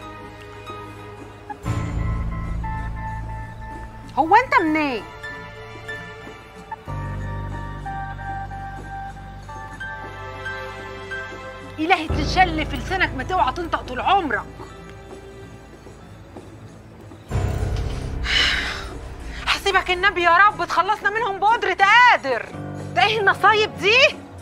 هو انت منين إلهي تشل في لسانك ما توعى تنطق طول عمرك حسيبك النبي يا رب تخلصنا منهم بقدرة قادر ده ايه النصايب دي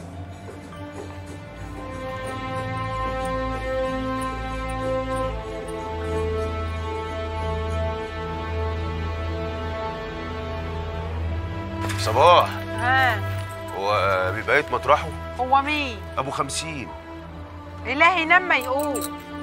صباح ها هو ببقية مطرحه هو مين ابو خمسين إلهي نما يقول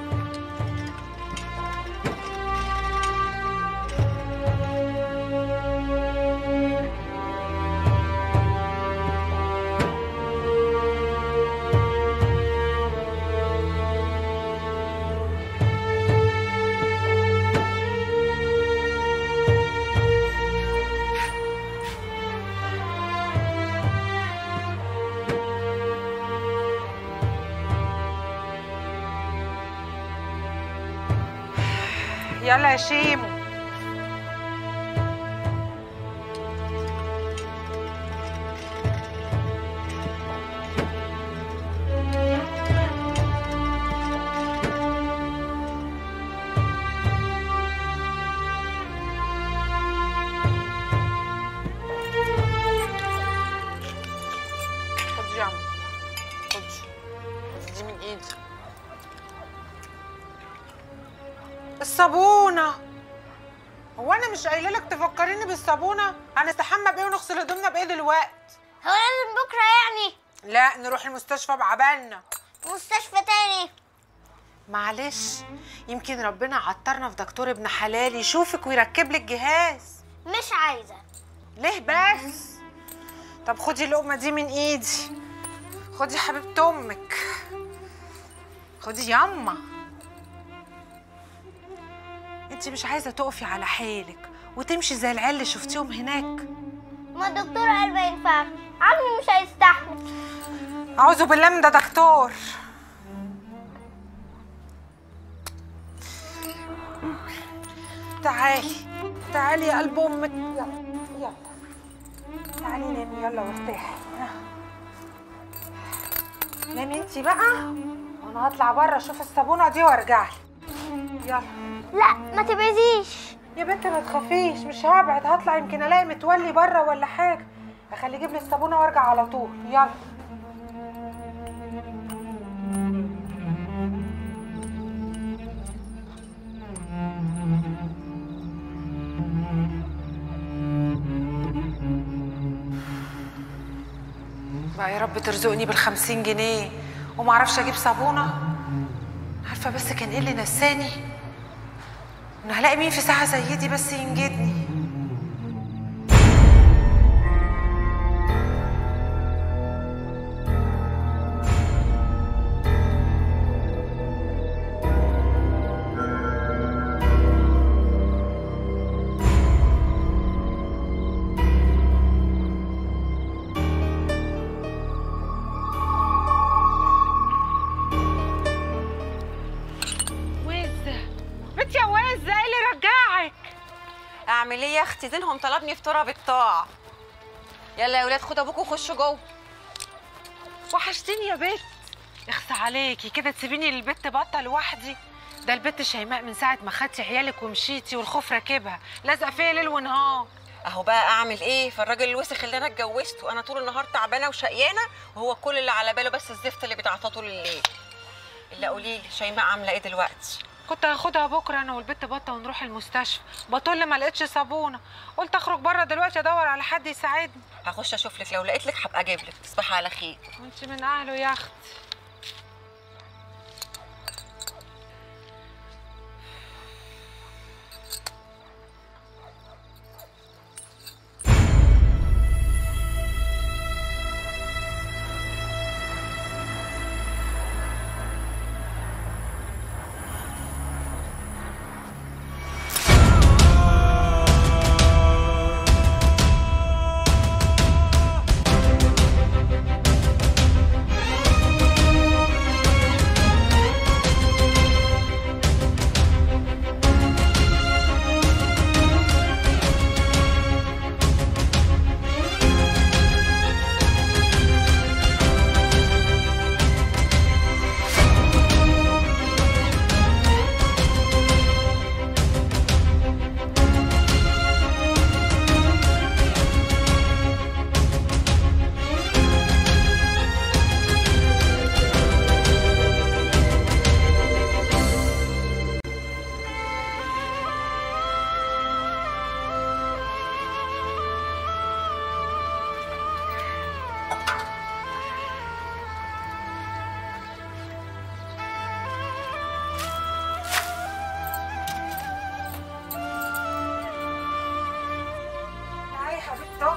يلا يا شيمو خد يا عم خد خد دي من ايدي الصابونة هو انا مش قايله لك تفكريني بالصابونة هنستحمى بايه ونغسل هدومنا بايه دلوقتي هو لازم بكرة يعني لا نروح المستشفى بعبالنا مستشفى تاني معلش يمكن ربنا عطرنا في دكتور ابن حلال يشوفك ويركب لك جهاز مش عايزة ليه بس طب خدي اللقمة دي من ايدي خدي حبيبة امك خدي ياما انت مش عايزة تقفي على حيلك وتمشي زي العيال اللي شفتيهم هناك ما الدكتور قال ما ينفعش عمي مش هيستحمل اعوذ بالله من ده دكتور تعالي تعالي يا قلب امك يلا يلا تعالي نامي يلا وارتاحي نامي انتي بقى وانا هطلع بره اشوف الصابونه دي وارجع يلا لا ما تبعديش يا بنت ما تخافيش مش هبعد هطلع يمكن الاقي متولي بره ولا حاجه اخليه يجيب لي الصابونه وارجع على طول يلا بقى يا رب ترزقني بالخمسين جنيه وما اعرفش اجيب صابونه عارفه بس كان ايه اللي نساني ان هلاقي مين في ساعه زي دي بس ينجدني وزه بنت يا وزه ايه اللي رجعك اعمل ايه يا اختي زينهم طلبني فطوره بالطاعه يلا يا ولاد خدوا ابوكوا وخشوا جوه وحشتيني يا بت اخصى عليكي كده تسيبيني للبت بطه لوحدي ده البت شيماء من ساعه ما خدتي عيالك ومشيتي والخوف راكبها لازقه فيا ليل ونهار اهو بقى اعمل ايه في الراجل الوسخ اللي انا اتجوزته انا طول النهار تعبانه وشقيانه وهو كل اللي على باله بس الزفت اللي بيتعطى طول الليل الا قولي لي شيماء عامله ايه دلوقتي كنت هاخدها بكره انا والبت بطه ونروح المستشفى بطل ما لقيتش صابونه قلت اخرج بره دلوقتي ادور على حد يساعدني هخش اشوف لك لو لقيت لك هبقى اجيب لك تصبحي على خير وانت من اهله يا اختي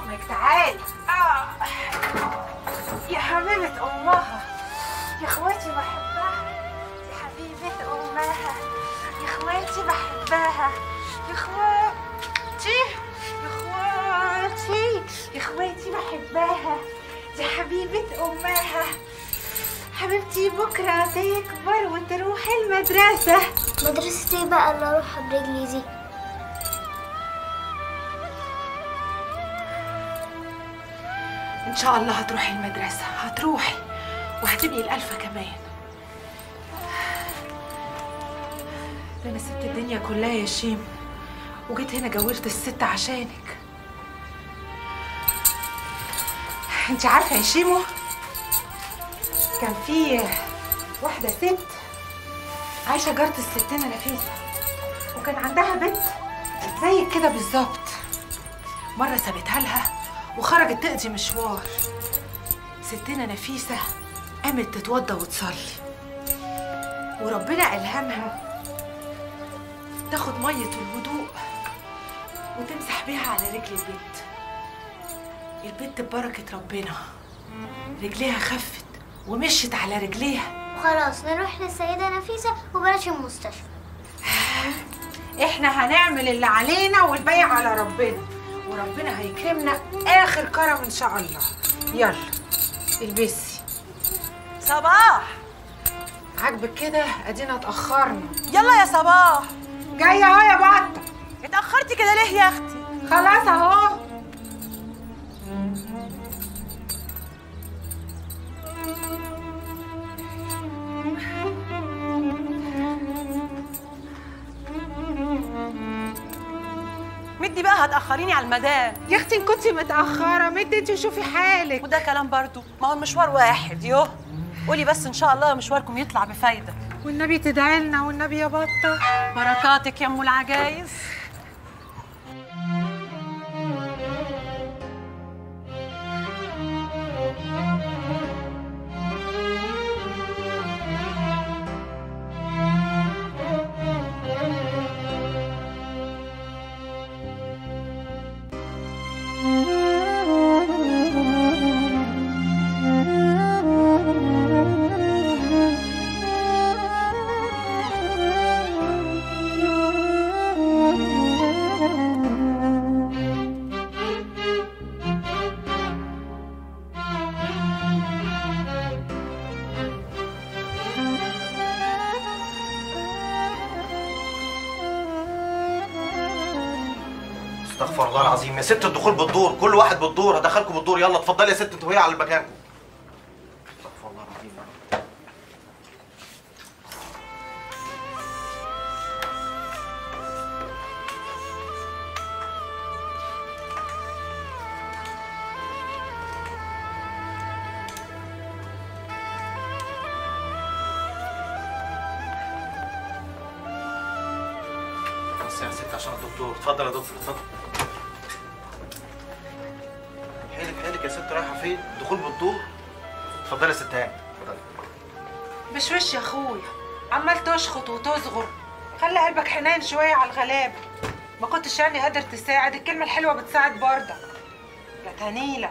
بطنك تعالي آه. يا حبيبة أمها يا اخواتي بحبها يا حبيبة أمها يا اخواتي بحبها يا اخواتي يا اخواتي يا اخواتي بحبها يا حبيبة أمها حبيبتي بكرة تكبر وتروح المدرسة مدرسة ايه بقى اللي اروحها برجلي دي إن شاء الله هتروحي المدرسة هتروحي وهتبقي الألفة كمان ده أنا سبت الدنيا كلها يا شيم وجيت هنا جورت الست عشانك انت عارفة يا شيمو كان في واحدة ست عايشة جارة الستنا نفيسة وكان عندها بنت زيك كده بالظبط مرة سابتها لها وخرجت تقضي مشوار ستنا نفيسة قامت تتوضى وتصلي وربنا ألهمها تاخد مية الوضوء وتمسح بيها على رجل البنت البنت ببركة ربنا رجليها خفت ومشت على رجليها وخلاص نروح للسيدة نفيسة وبلاش المستشفى احنا هنعمل اللي علينا والباقي على ربنا وربنا هيكرمنا اخر كرم ان شاء الله يلا البسي صباح عاجبك كده ادينا اتاخرنا يلا يا صباح جايه اهو يا بطه اتأخرتي كده ليه يا أختي؟ خلاص اهو مدي بقى هتأخريني على المدام يا اختي ان كنتي متأخرة مدي انت وشوفي حالك وده كلام برضو ما هو المشوار واحد يوه قولي بس ان شاء الله مشواركم يطلع بفايدة والنبي تدعي لنا والنبي يا بطة بركاتك يا ام العجايز استغفر الله العظيم يا ست الدخول بالدور كل واحد بالدور هدخلكم بالدور يلا اتفضلي يا ست انت وهي على مكانكم استغفر الله العظيم بس يا ست عشان الدكتور اتفضل يا دكتور اتفضل حيلك حيلك يا ست رايحه فين دخول بالدور اتفضلي يا ست هاني اتفضلي مش وش يا اخويا عمال تشخط وتصغر خلي قلبك حنين شوية على الغلابة ما كنتش يعني قادر تساعد الكلمة الحلوة بتساعد برضه يا تنيلة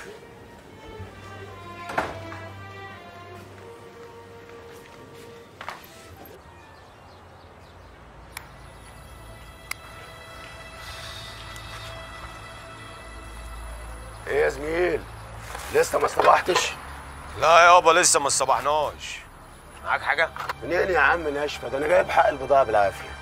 ايه يا زميل لسه ما صبحتش لا يابا لسه ما صبحناش معاك حاجه منين يا عم ناشفه ده انا جايب حق البضاعه بالعافيه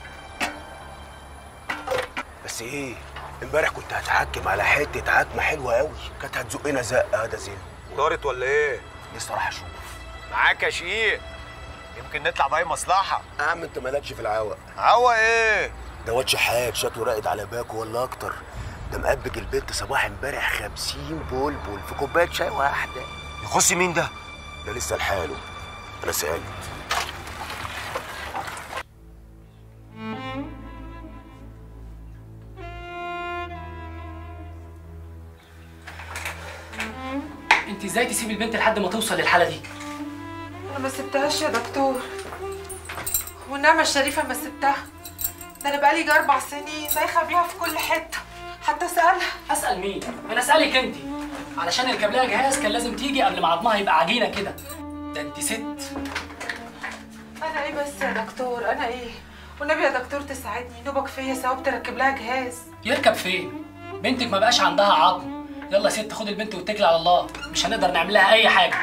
بس ايه امبارح كنت هتحكم على حته عتمه حلوه قوي كانت هتزقنا زقه هذا زين طارت ولا ايه لسه راح اشوف معاك يا شقيق يمكن نطلع باي مصلحه يا عم انت مالكش في العوق عوا ايه ده واد شحات شكله راقد على باكو ولا اكتر ده مقبج البنت صباح امبارح 50 بلبل في كوبايه شاي واحده يخص مين ده ده لسه لحاله انا سالت انت ازاي تسيبي البنت لحد ما توصل للحاله دي انا ما سبتهاش يا دكتور والنعمة الشريفة ما سبتها ده انا بقالي جي اربع سنين دايخة بيها في كل حتة حتى اسالها اسال مين انا اسالك انت علشان اركب لها جهاز كان لازم تيجي قبل ما عظمها يبقى عجينه كده ده انت ست انا ايه بس يا دكتور انا ايه والنبي يا دكتور تساعدني نوبك فيا ثواب تركب لها جهاز يركب فين بنتك ما بقاش عندها عظم يلا يا ست خد البنت واتكلي على الله مش هنقدر نعمل لها اي حاجه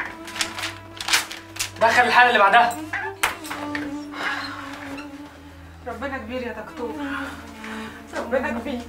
دخل الحاله اللي بعدها ربنا كبير يا دكتور ربنا كبير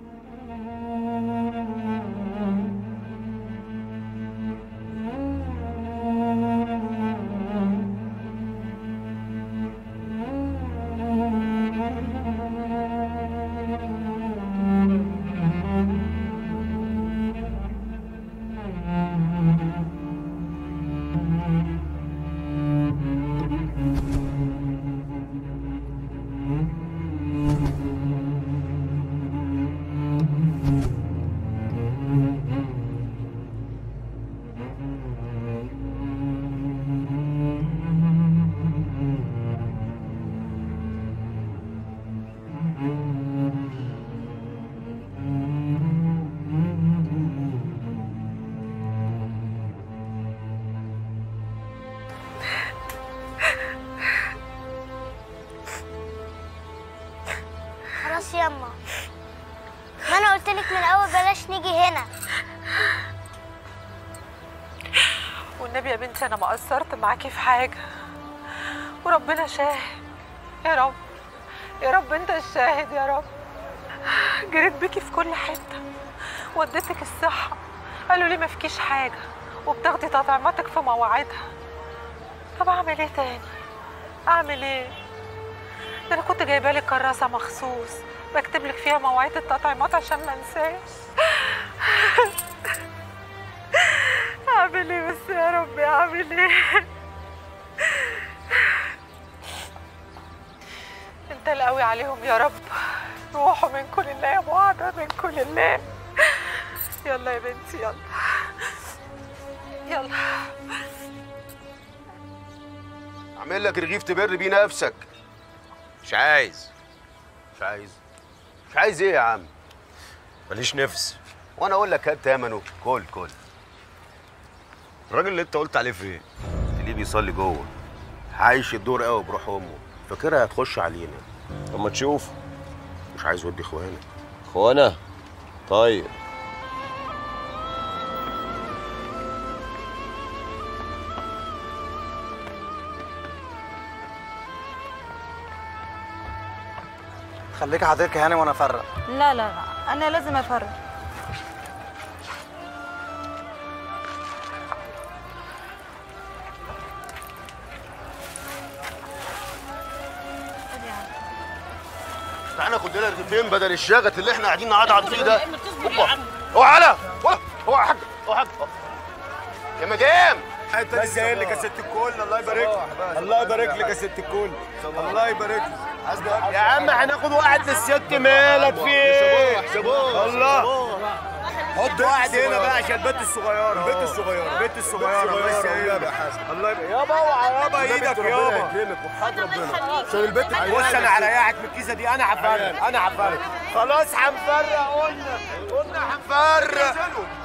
خلاص ياما ما انا قلت لك من الاول بلاش نيجي هنا والنبي يا بنتي انا ما قصرت معاكي في حاجه وربنا شاهد يا رب يا رب انت الشاهد يا رب جريت بيكي في كل حته وديتك الصحه قالوا لي ما فيكيش حاجه وبتاخدي تطعيماتك في مواعيدها طب اعمل ايه تاني اعمل ايه ده انا كنت جايبه لك كراسه مخصوص بكتب لك فيها مواعيد التطعيمات عشان ما انساش اعمل ايه بس يا ربي اعمل ايه انت القوي عليهم يا رب روحوا من كل الله يا بعض من كل الله يلا يا بنتي يلا يلا اعمل لك رغيف تبر بيه نفسك مش عايز مش عايز مش عايز ايه يا عم ماليش نفس وانا اقول لك هات تمنه كل كل الراجل اللي انت قلت عليه فين ليه بيصلي جوه عايش الدور قوي بروح امه فاكرها هتخش علينا طب ما تشوف مش عايز ودي اخوانا اخوانا طيب خليك حضرتك هاني وانا افرق لا لا لا انا لازم افرق تعالى خد لنا رغيفين بدل الشغط اللي احنا قاعدين نعضعض فيه ده اوبا اوعى على اوعى اوعى يا حاج اوعى يا حاج يا مدام انت لسه قايل لك يا ست الكل الله يبارك لك الله يبارك لك يا ست الكل الله يبارك لك يا عم هناخد واحد للست مالك في ايه الله حط واحد هنا بقى عشان البنت الصغيره البنت الصغيره البنت الصغيره بس يا حسن الله يبارك يابا اوعى يابا ايدك يابا يكرمك وحاط ربنا عشان البنت بص انا هريحك من الكيسه دي انا هفرق انا هفرق خلاص هنفرق قلنا قلنا هنفرق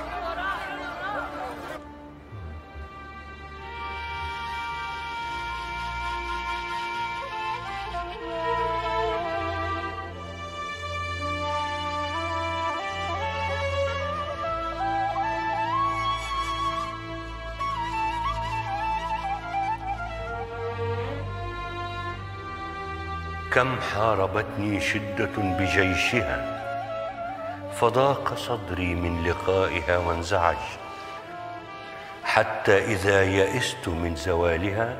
كم حاربتني شدة بجيشها فضاق صدري من لقائها وانزعج حتى إذا يئست من زوالها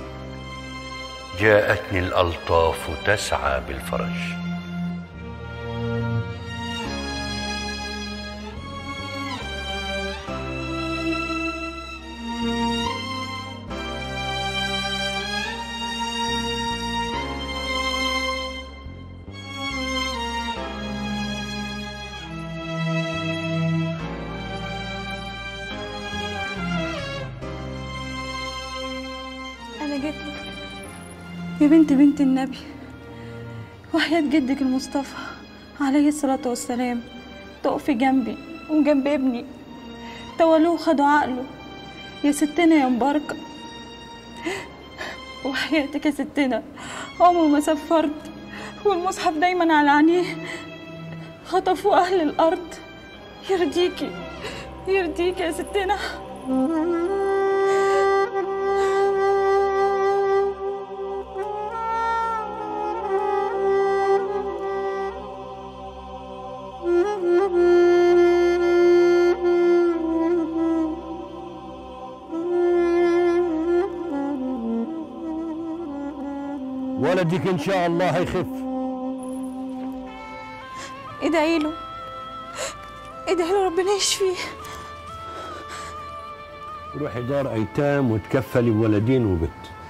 جاءتني الألطاف تسعى بالفرج أنا جيت لك يا بنت بنت النبي وحياة جدك المصطفى عليه الصلاة والسلام تقفي جنبي وجنب ابني تولوه وخدوا عقله يا ستنا يا مباركة وحياتك يا ستنا عمره ما سفرت والمصحف دايما على عينيه خطفوا أهل الأرض يرضيكي يرضيكي يا ستنا ولدك ان شاء الله هيخف ادعي له ادعي له ربنا يشفيه روحي دار ايتام وتكفلي بولدين وبنت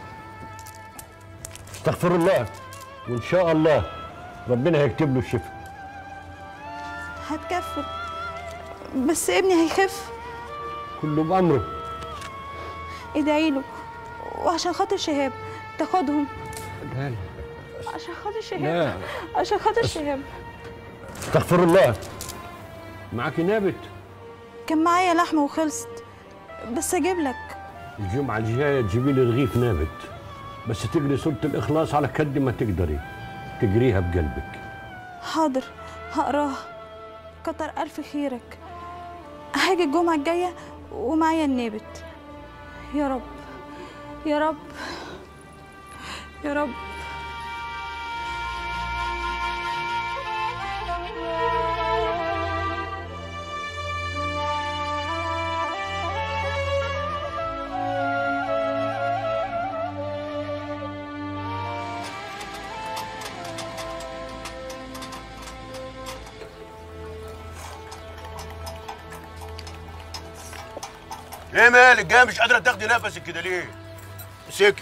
استغفر الله وان شاء الله ربنا هيكتب له الشفاء هتكفل بس ابني هيخف كله بامره ادعي له وعشان خاطر شهاب تاخدهم لا لا عشان خاطر لا. شهاب عشان خاطر شهاب استغفر الله معاكي نابت كان معايا لحمه وخلصت بس اجيب لك الجمعة الجاية تجيبي لي رغيف نابت بس تقري سورة الإخلاص على قد ما تقدري تقريها بقلبك حاضر هقراها كتر الف خيرك هاجي الجمعه الجايه ومعايا النابت يا رب يا رب يا رب ايه مالك جاي مش قادره تاخدي نفسك كده ليه؟ امسكي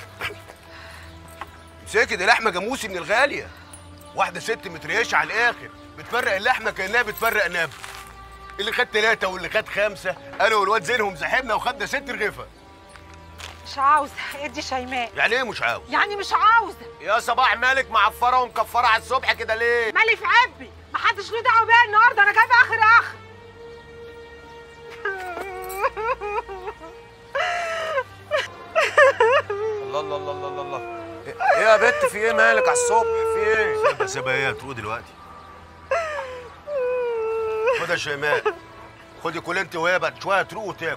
امسكي دي لحمه جاموسي من الغاليه واحده ست متريشه على الاخر بتفرق اللحمه كانها بتفرق نب اللي خد ثلاثه واللي خد خمسه انا والواد زينهم زحمنا وخدنا ست رغيفه مش عاوزه ادي شيماء يعني ايه مش عاوز؟ يعني مش عاوزه يا صباح مالك معفره ومكفره على الصبح كده ليه؟ مالي في عبي محدش له دعوه بيا النهارده انا جايبه اخر اخر الله الله الله الله الله ايه يا بت في ايه مالك على الصبح في ايه؟ سيبها سيبها هي تروق دلوقتي خد يا شيماء خدي كل انت وهي بعد شويه تروق وتاكل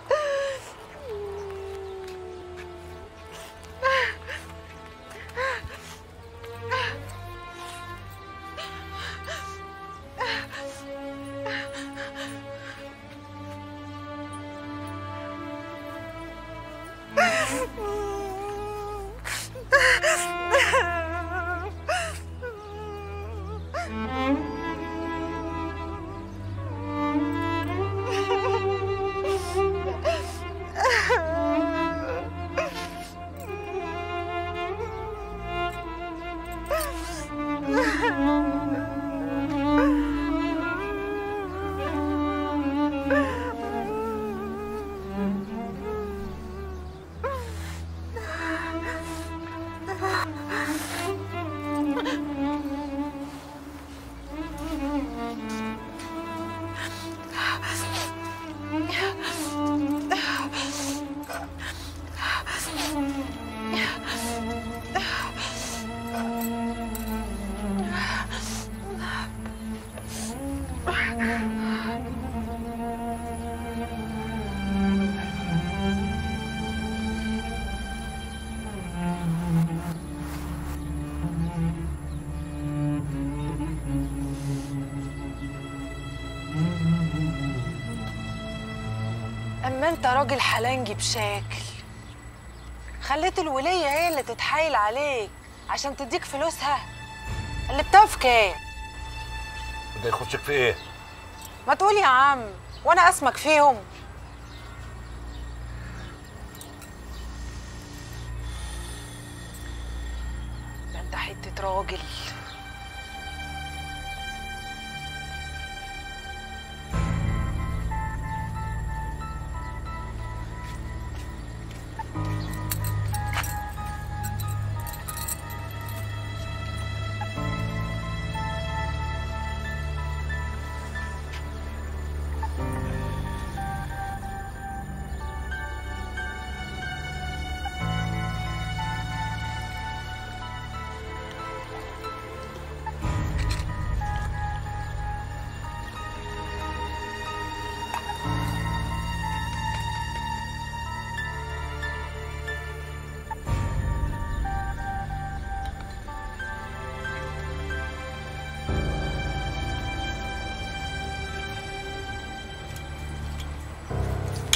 اما انت راجل حلنجي بشكل خليت الولية هي اللي تتحايل عليك عشان تديك فلوسها اللي بتاف كام ده يخشك في ايه؟ ما تقول يا عم وانا اسمك فيهم ده انت حتة راجل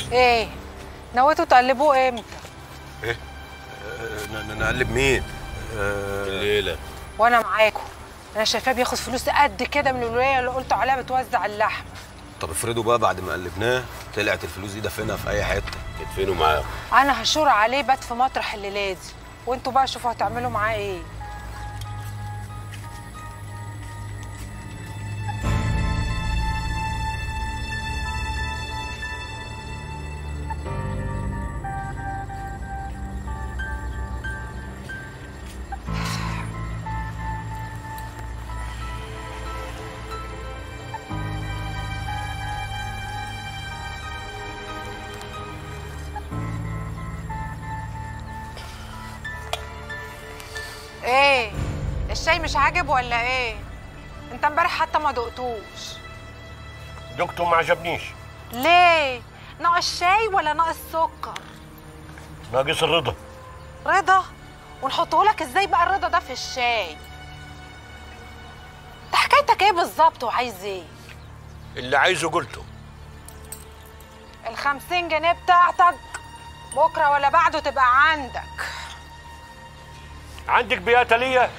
ايه نويتوا تقلبوه امتى ايه ن- ن- نقلب مين آه، الليله وانا معاكم انا شايفاه بياخد فلوس قد كده من الولايه اللي قلتوا عليها بتوزع اللحم طب افرضوا بقى بعد ما قلبناه طلعت الفلوس دي دفنها في اي حته ادفنوا معاه انا هشور عليه بات في مطرح الليله دي وانتوا بقى شوفوا هتعملوا معاه ايه ايه الشاي مش عاجب ولا ايه انت امبارح حتى ما دقتوش دكتور ما عجبنيش ليه ناقص شاي ولا ناقص سكر ناقص الرضا رضا ونحطه لك ازاي بقى الرضا ده في الشاي انت حكايتك ايه بالظبط وعايز ايه اللي عايزه قلته الخمسين جنيه بتاعتك بكره ولا بعده تبقى عندك عندك بياتا ليا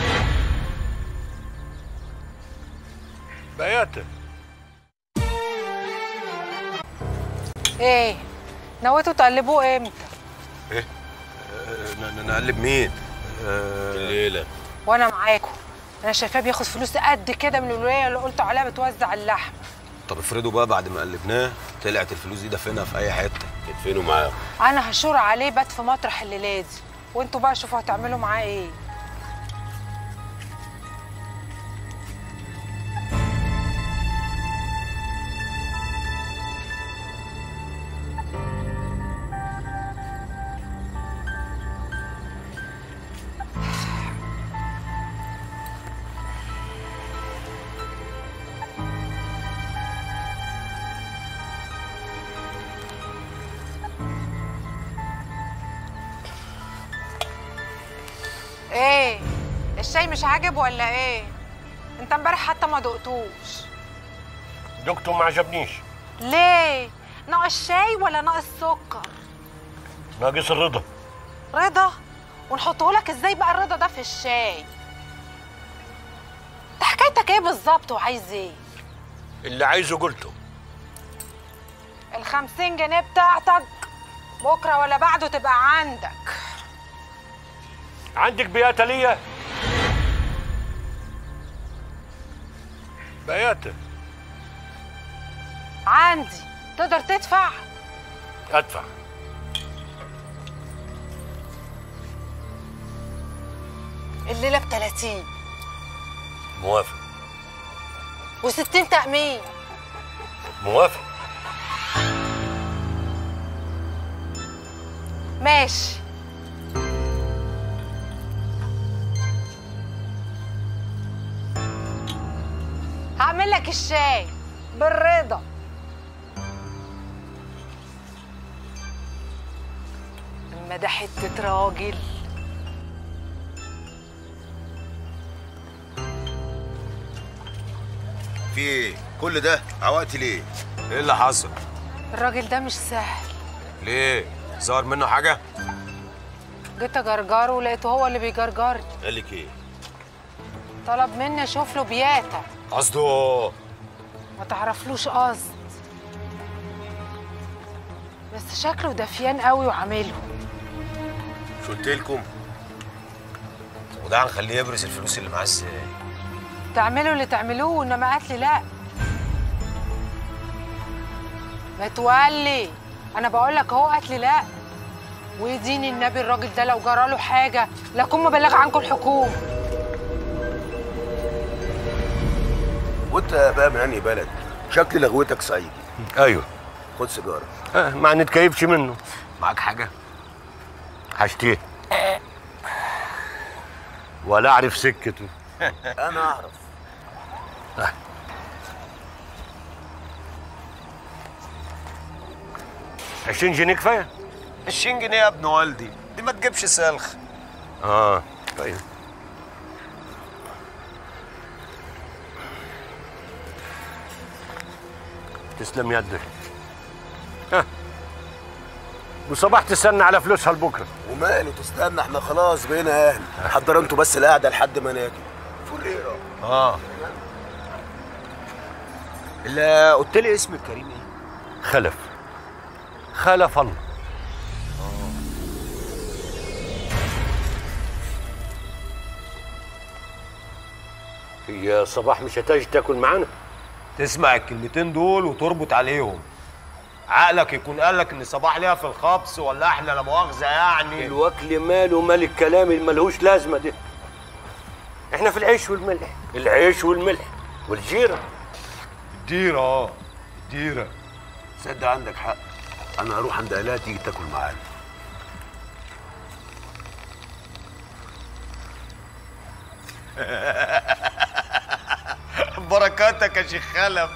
بياتا ايه نويتوا تقلبوه امتى ايه آه، ن- ن- نقلب مين آه، الليله وانا معاكم انا شايفاه بياخد فلوس قد كده من الولايه اللي قلتوا عليها بتوزع اللحم طب افرضوا بقى بعد ما قلبناه طلعت الفلوس دي دفنها في اي حته ادفنوا معاه انا هشور عليه بات في مطرح الليله دي وانتوا بقى شوفوا هتعملوا معاه ايه ايه الشاي مش عاجب ولا ايه انت امبارح حتى ما دقتوش دكتور ما عجبنيش ليه ناقص شاي ولا ناقص سكر ناقص الرضا رضا ونحطه لك ازاي بقى الرضا ده في الشاي انت حكايتك ايه بالظبط وعايز ايه اللي عايزه قلته الخمسين جنيه بتاعتك بكره ولا بعده تبقى عندك عندك بياتا ليا بياتا عندي تقدر تدفع ادفع الليله ب 30 موافق و60 تأمين موافق ماشي هعمل لك الشاي بالرضا اما ده حته راجل في ايه كل ده عوقتي ليه ايه اللي حصل الراجل ده مش سهل ليه ظهر منه حاجه جيت اجرجره ولقيته هو اللي بيجرجرني قال لك ايه طلب مني اشوف له بياتا قصده ما تعرفلوش قصد بس شكله دفيان قوي وعامله مش قلت لكم وده هنخليه يبرز الفلوس اللي معاه ازاي تعملوا اللي تعملوه انما قالت لي لا ما تولي انا بقول لك اهو قالت لي لا ويديني النبي الراجل ده لو جرى له حاجه لاكون مبلغ عنكم الحكومه وانت بقى من انهي بلد شكل لغوتك صعيدي ايوه خد سيجاره آه ما نتكيفش منه معاك حاجه هشتيه ولا اعرف سكته انا اعرف عشرين جنيه كفايه 20 جنيه يا ابن والدي دي ما تجيبش سلخ اه طيب تسلم يدك ها وصباح تستنى على فلوسها لبكره وماله تستنى احنا خلاص بقينا اهل حضر انتوا بس القعده لحد ما ناكل فريرة اه اللي قلت لي اسم الكريم ايه؟ خلف خلف الله هي صباح مش هتجي تاكل معانا تسمع الكلمتين دول وتربط عليهم عقلك يكون قال لك ان صباح ليها في الخبز ولا احنا لا مؤاخذه يعني الوكل ماله مال الكلام اللي ملهوش لازمه ده احنا في العيش والملح العيش والملح والجيره الديرة اه الديرة صدق عندك حق انا هروح عند الاء تيجي تاكل معانا بركاتك يا شيخ خلف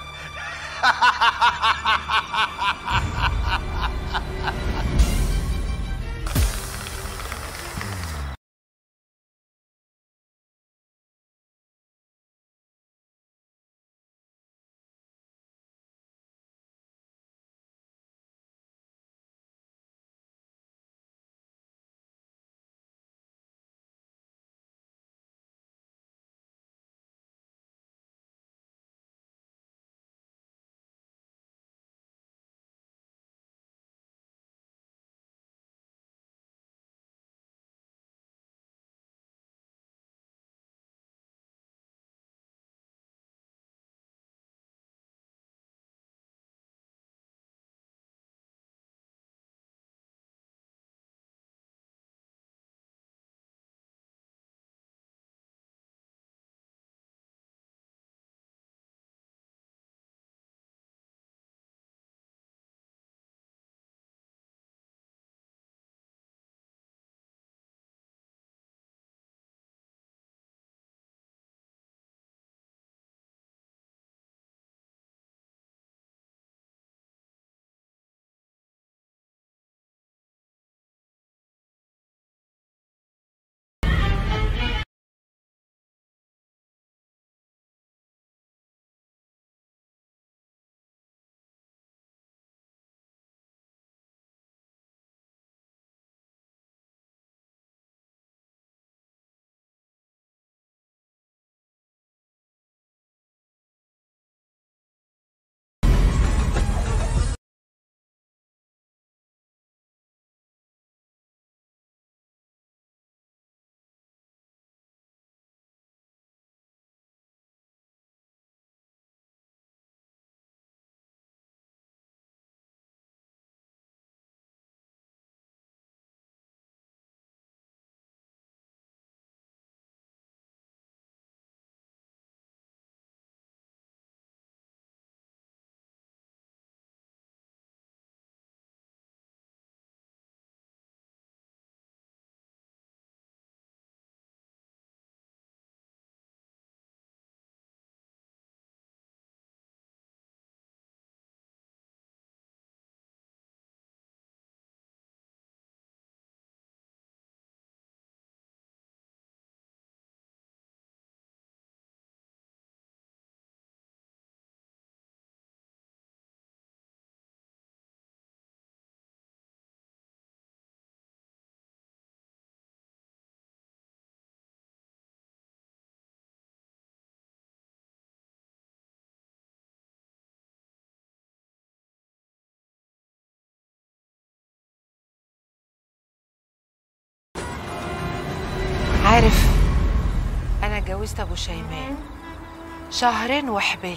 عارف انا اتجوزت ابو شيماء شهرين وحبلت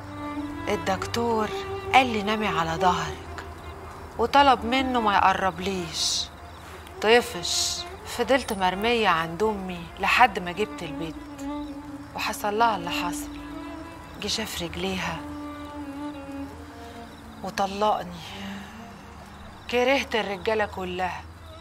الدكتور قال لي نامي على ظهرك وطلب منه ما يقربليش طفش فضلت مرمية عند أمي لحد ما جبت البيت وحصل لها اللي حصل جه شاف رجليها وطلقني كرهت الرجالة كلها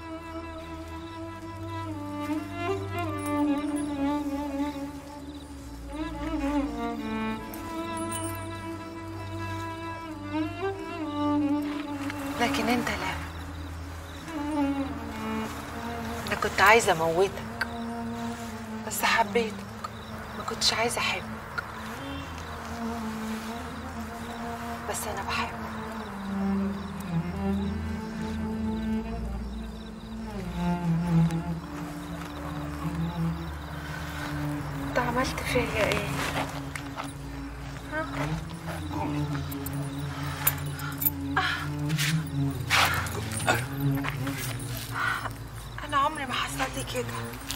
لكن انت لا انا كنت عايزه اموتك بس حبيتك ما كنتش عايزه احبك بس انا بحبك عملت فيا ايه ها؟ انا عمري ما حصل لي كده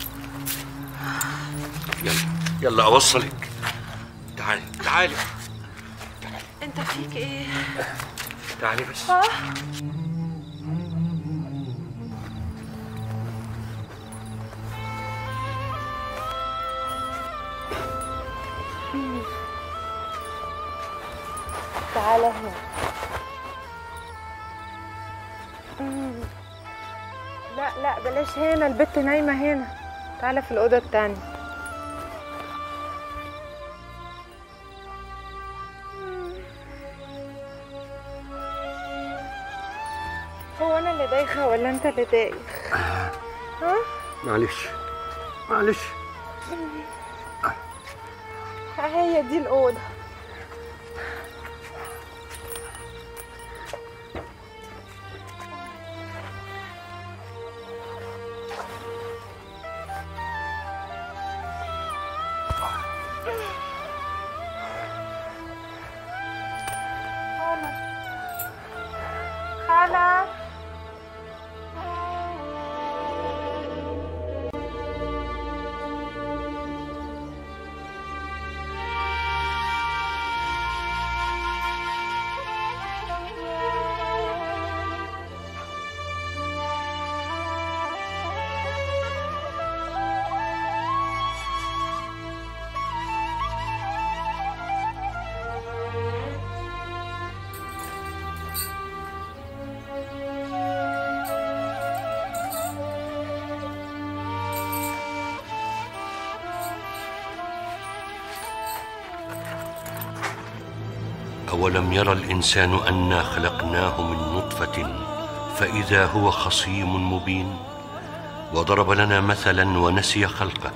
يلا يلا اوصلك تعالي تعالي انت فيك ايه تعالي بس اه تعالى هنا مم. لا لا بلاش هنا البت نايمة هنا تعالى في الأوضة التانية هو أنا اللي دايخة ولا أنت اللي دايخ؟ ها؟ معلش معلش هي دي الأوضة خالة خالة أولم يرى الإنسان أنا خلقناه من نطفة فإذا هو خصيم مبين وضرب لنا مثلا ونسي خلقه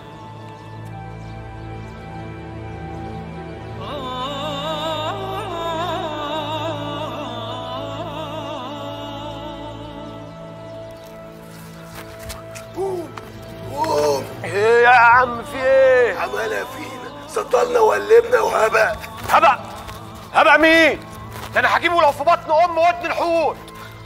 قوم ايه يا عم في ايه؟ عمالة فينا سطلنا وقلبنا وهبق هبق هبق مين؟ ده انا هجيبه لو في بطن ام ودن الحوت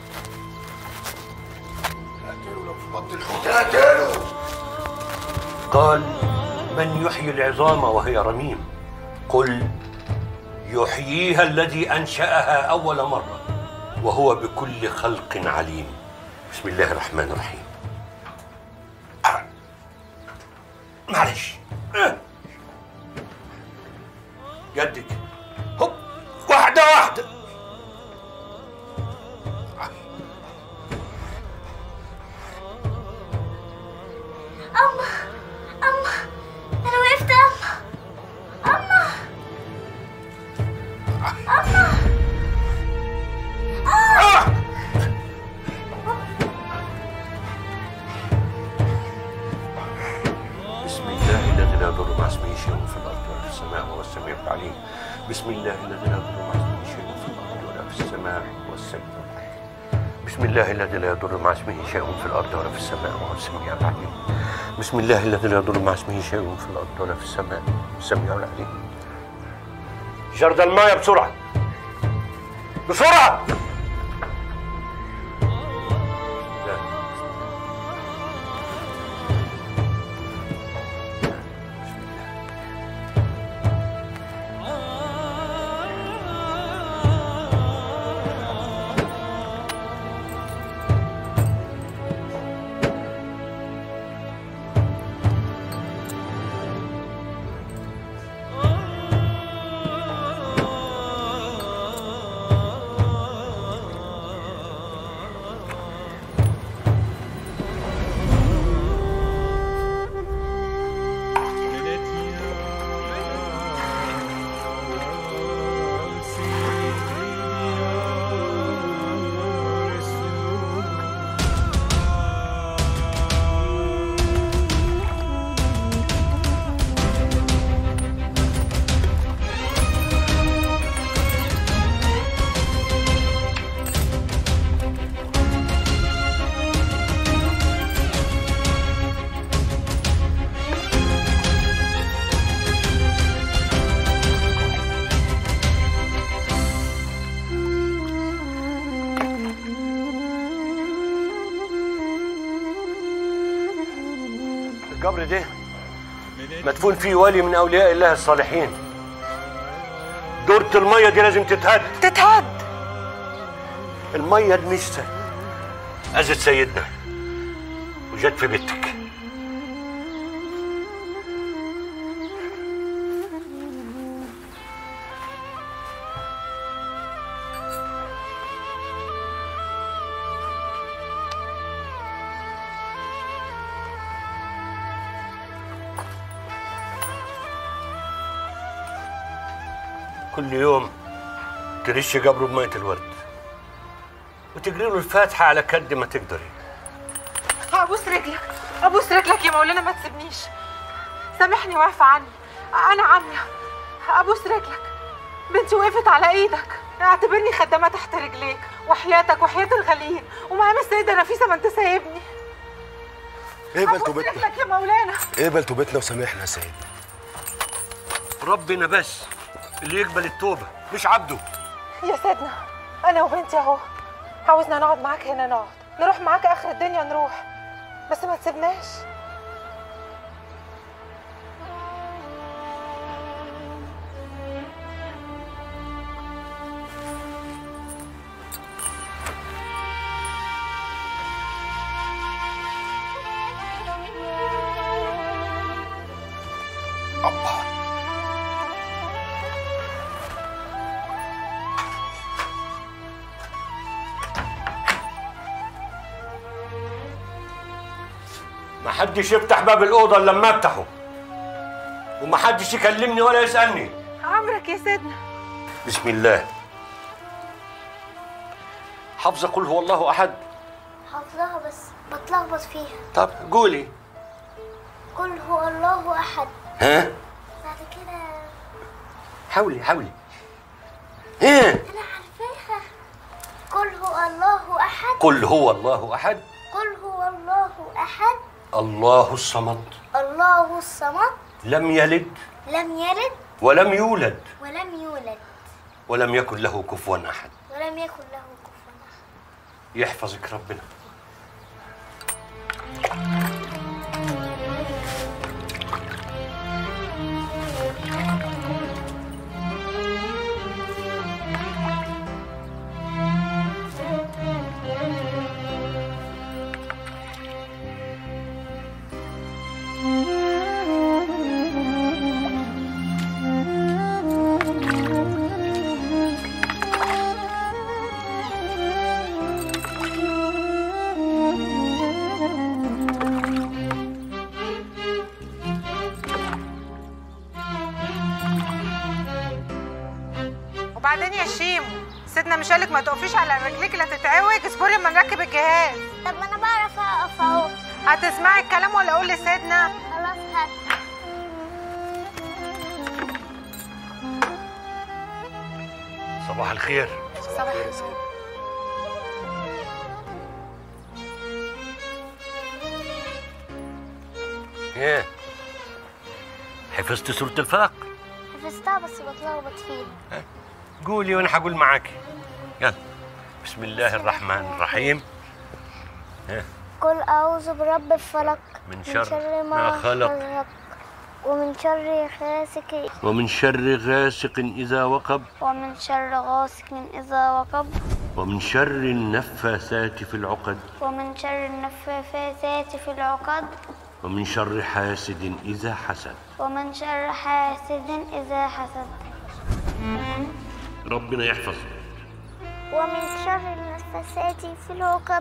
تقتله قال من يحيي العظام وهي رميم قل يحييها الذي أنشأها أول مرة وهو بكل خلق عليم بسم الله الرحمن الرحيم معلش يدك هوب واحدة واحدة أما أما أنا وقفت أما أما أما آه. بسم الله الذي لا يضر مع اسمه شيء في الارض ولا في السماء وهو السميع العليم بسم الله الذي لا يضر مع اسمه شيء في الارض ولا في السماء وهو السميع العليم بسم الله الذي لا يضر مع اسمه شيء في الارض ولا في السماء وهو السميع العليم بسم الله الذي لا يضر مع اسمه شيء في الارض ولا في السماء السميع العليم جرد المايه بسرعه بسرعه القبر ده مدفون فيه ولي من اولياء الله الصالحين دورة المية دي لازم تتهد تتهد المية دمشت أذت سيدنا وجت في بيتك كل يوم ترش قبره بمية الورد وتجري له الفاتحة على قد ما تقدري ابوس رجلك ابوس رجلك يا مولانا ما تسيبنيش سامحني واعف عني انا عاميه ابوس رجلك بنتي وقفت على ايدك اعتبرني خدامه تحت رجليك وحياتك وحياه الغاليين ومقام السيده نفيسه ما انت سايبني اقبل ابوس توبتنا رجلك يا مولانا اقبل توبتنا وسامحنا يا سيد ربنا بس اللي يقبل التوبة مش عبده يا سيدنا انا وبنتي اهو عاوزنا نقعد معاك هنا نقعد نروح معاك اخر الدنيا نروح بس ما تسيبناش ما حدش يفتح باب الأوضة إلا لما أفتحه وما حدش يكلمني ولا يسألني عمرك يا سيدنا بسم الله حافظة قل هو الله أحد حافظاها بس بتلخبط فيها طب قولي قل هو الله احد ها بعد كده حاولي حاولي ها انا عارفاها قل هو الله احد قل هو الله أحد قل هو الله احد الله الصمد الله الصمد لم يلد لم يلد ولم يولد ولم يولد ولم يكن له كفوا أحد ولم يكن له كفوا يحفظك ربنا وبعدين يا شيمو سيدنا مش قالك ما تقفيش على رجليك لا تتعوج اصبري اما نركب الجهاز طب ما انا بعرف اقف اهو هتسمعي الكلام ولا اقول لسيدنا خلاص هات صباح الخير صباح ايه حفظت سورة الفلق حفظتها بس بتلخبط فيها قولي وانا هقول معاك يلا بسم الله الرحمن الرحيم ها قل اعوذ برب الفلق من شر ما خلق ومن شر غاسق ومن شر غاسق إذا وقب ومن شر غاسق إذا وقب ومن شر النفاثات في العقد ومن شر النفاثات في العقد ومن شر حاسد إذا حسد ومن شر حاسد إذا حسد ربنا يحفظ ومن شر النفاثات في العقد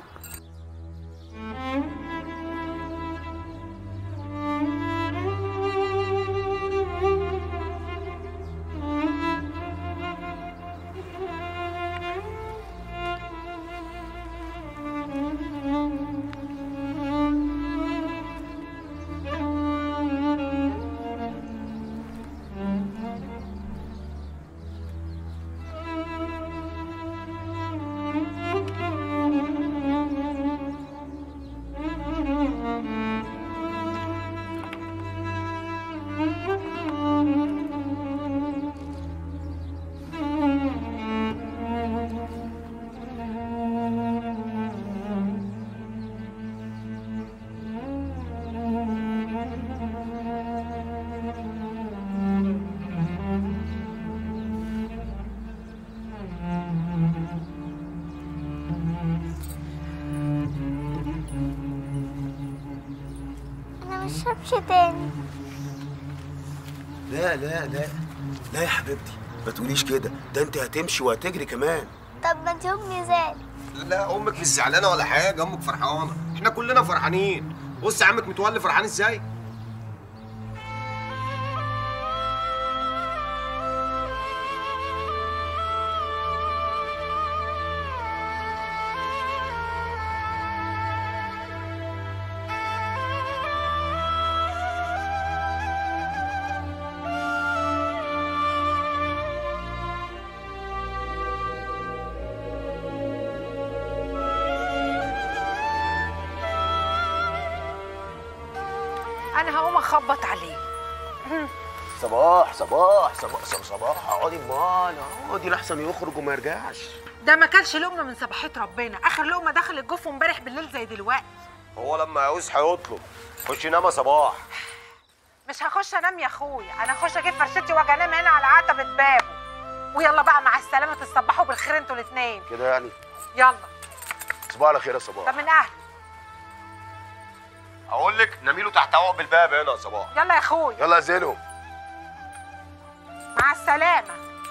امشي تاني لا لا لا لا يا حبيبتي ما تقوليش كده ده انت هتمشي وهتجري كمان طب ما انت امي زعلت لا امك مش زعلانه ولا حاجه امك فرحانه احنا كلنا فرحانين بص يا عمك متولي فرحان ازاي انا هقوم اخبط عليه صباح صباح صباح صباح, صباح. اقعدي امال اقعدي لحسن يخرج وما يرجعش ده ما كلش لقمه من صباحيه ربنا اخر لقمه دخل الجوف امبارح بالليل زي دلوقتي هو لما يعوز هيطلب خش ينام يا صباح مش هخش انام يا اخويا انا هخش اجيب فرشتي واجي انام هنا على عتبه بابه ويلا بقى مع السلامه تصبحوا بالخير انتوا الاثنين كده يعني يلا صباح على خير يا صباح ده من اهلي اقول لك نامي له تحت عقب الباب هنا يا صباح يلا يا اخويا يلا يا زينو مع السلامه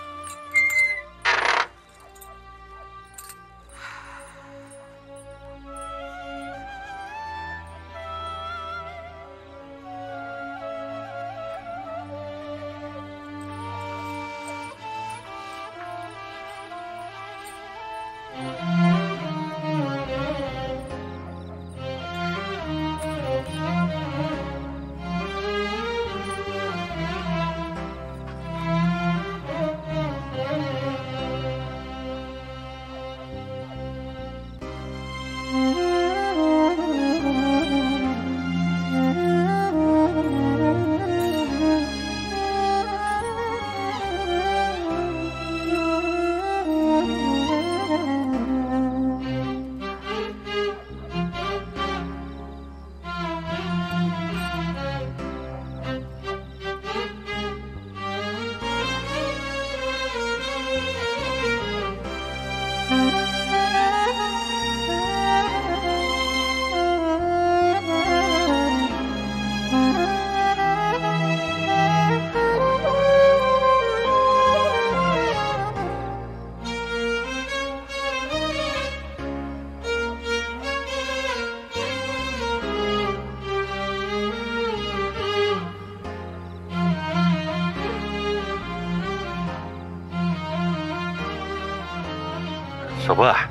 صباح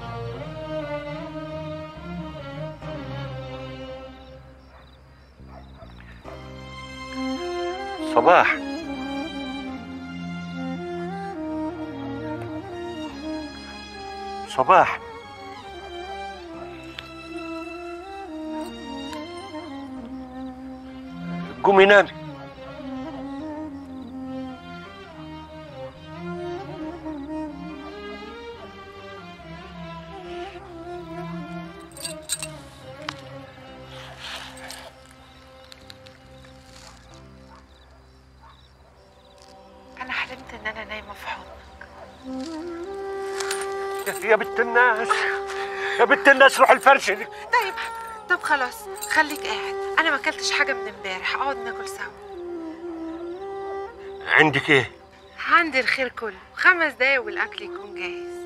صباح صباح قومي نامي انا حلمت ان انا نايمه في حضنك يا بنت الناس يا بنت الناس روح الفرش دي طيب طب خلاص خليك قاعد انا ما اكلتش حاجه من امبارح اقعد ناكل سوا عندك ايه عندي الخير كله خمس دقايق والاكل يكون جاهز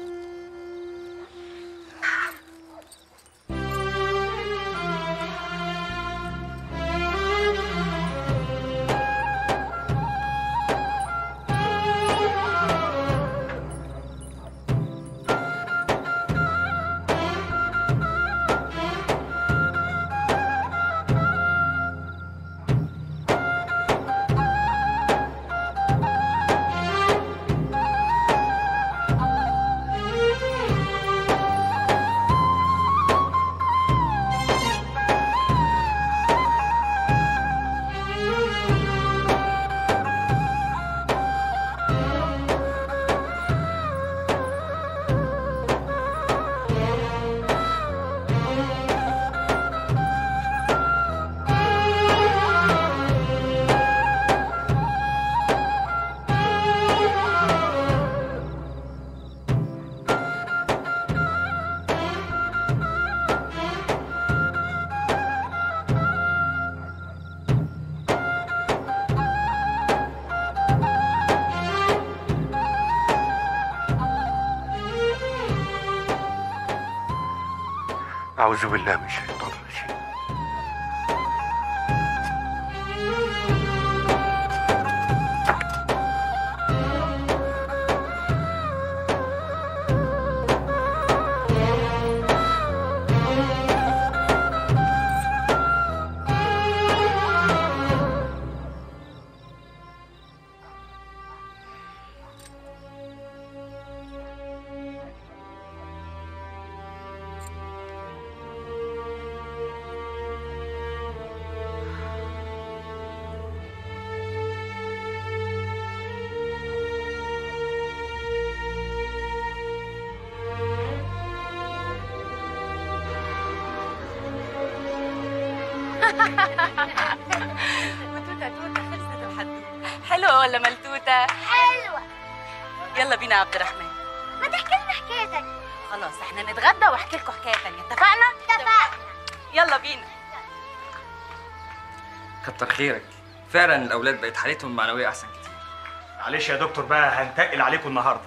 أعوذ بالله من الشيطان الرجيم توتة توتة خلصت الحدوتة حلوة ولا ملتوتة؟ حلوة يلا بينا يا عبد الرحمن ما تحكي لنا حكايتك خلاص احنا نتغدى واحكي لكم حكاية تانية اتفقنا؟ اتفقنا يلا بينا كتر خيرك فعلا الاولاد بقت حالتهم المعنويه احسن كتير معلش يا دكتور بقى هنتقل عليكم النهارده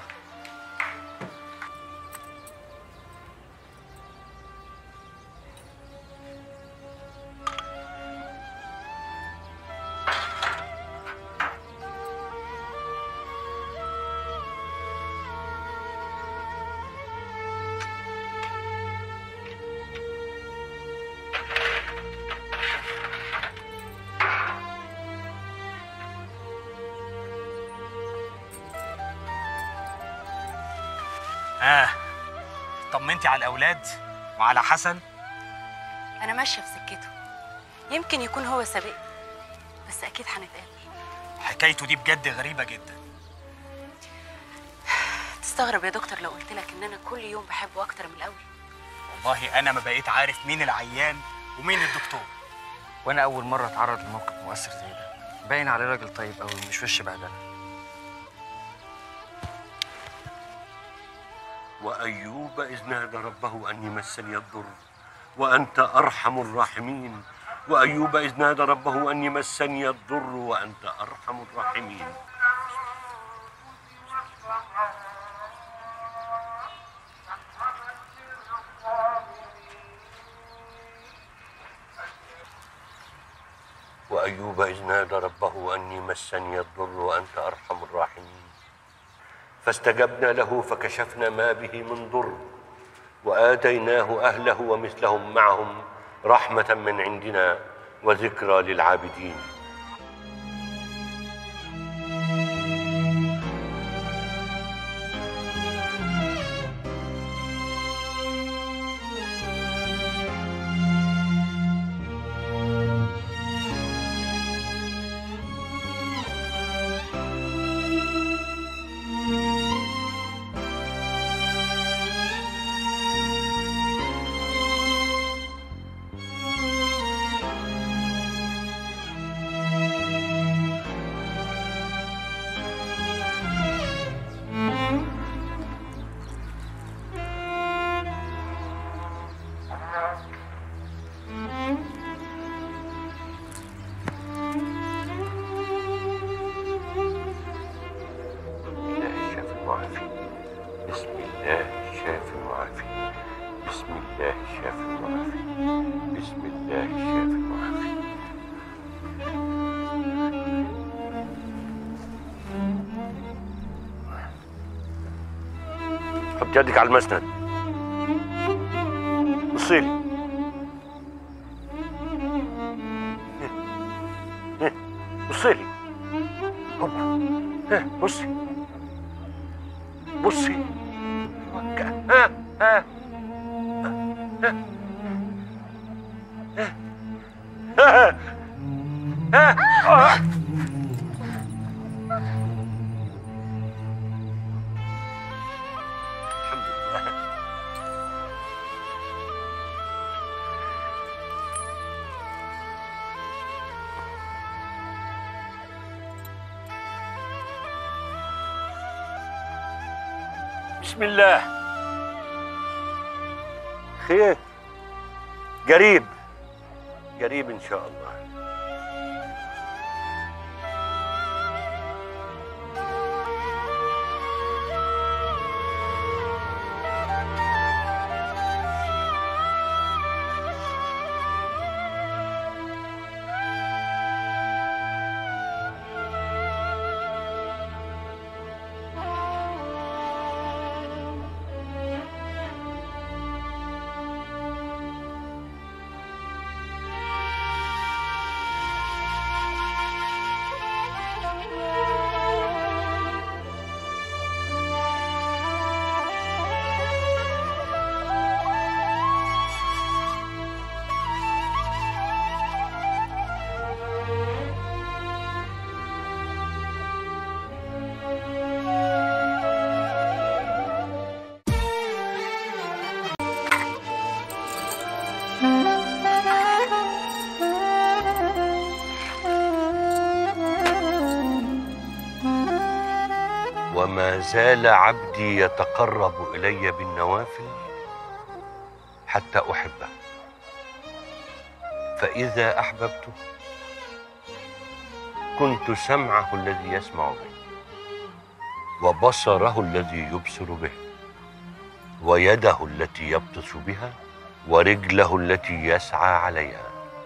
اه طمنتي على الاولاد وعلى حسن انا ماشية في سكته يمكن يكون هو سابقني بس اكيد هنتقابل حكايته دي بجد غريبه جدا تستغرب يا دكتور لو قلت لك ان انا كل يوم بحبه اكتر من الاول والله انا ما بقيت عارف مين العيان ومين الدكتور وانا اول مره اتعرض لموقف مؤثر زي ده باين عليه راجل طيب قوي مش وش بهدله وأيوب إذ نادى ربه أني مسني الضر وأنت أرحم الراحمين وأيوب إذ نادى ربه أني مسني الضر وأنت أرحم الراحمين وأيوب إذ نادى ربه أني مسني الضر وأنت أرحم الراحمين فاستجبنا له فكشفنا ما به من ضر وآتيناه أهله ومثلهم معهم رحمة من عندنا وذكرى للعابدين الله الشافي المعافي بسم الله الشافي المعافي بسم الله الشافي المعافي بسم الله الشافي المعافي حط يدك على المسند بصيلي بصيلي هوبا بصي بصي ها ها ها ها ها الحمد لله بسم الله خير قريب قريب ان شاء الله ما زال عبدي يتقرب الي بالنوافل حتى احبه فاذا احببته كنت سمعه الذي يسمع به وبصره الذي يبصر به ويده التي يبطش بها ورجله التي يسعى عليها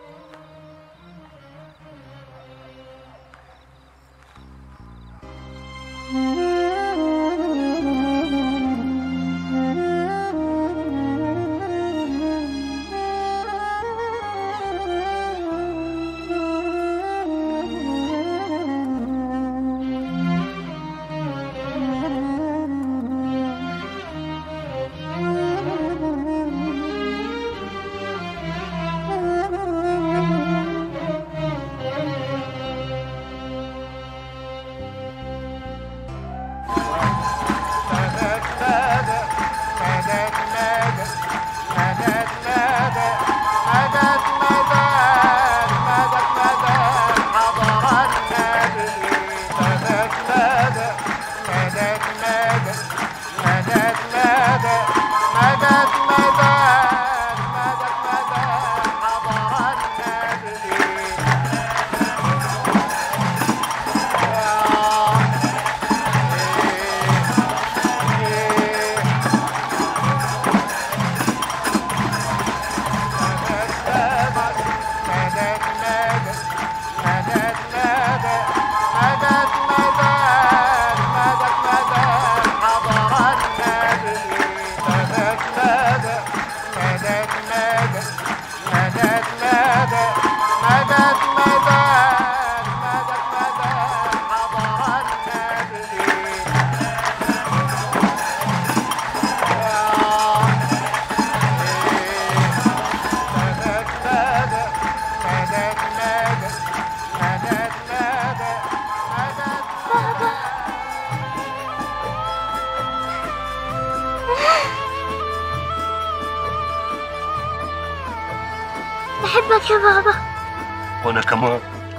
بحبك يا بابا وانا كمان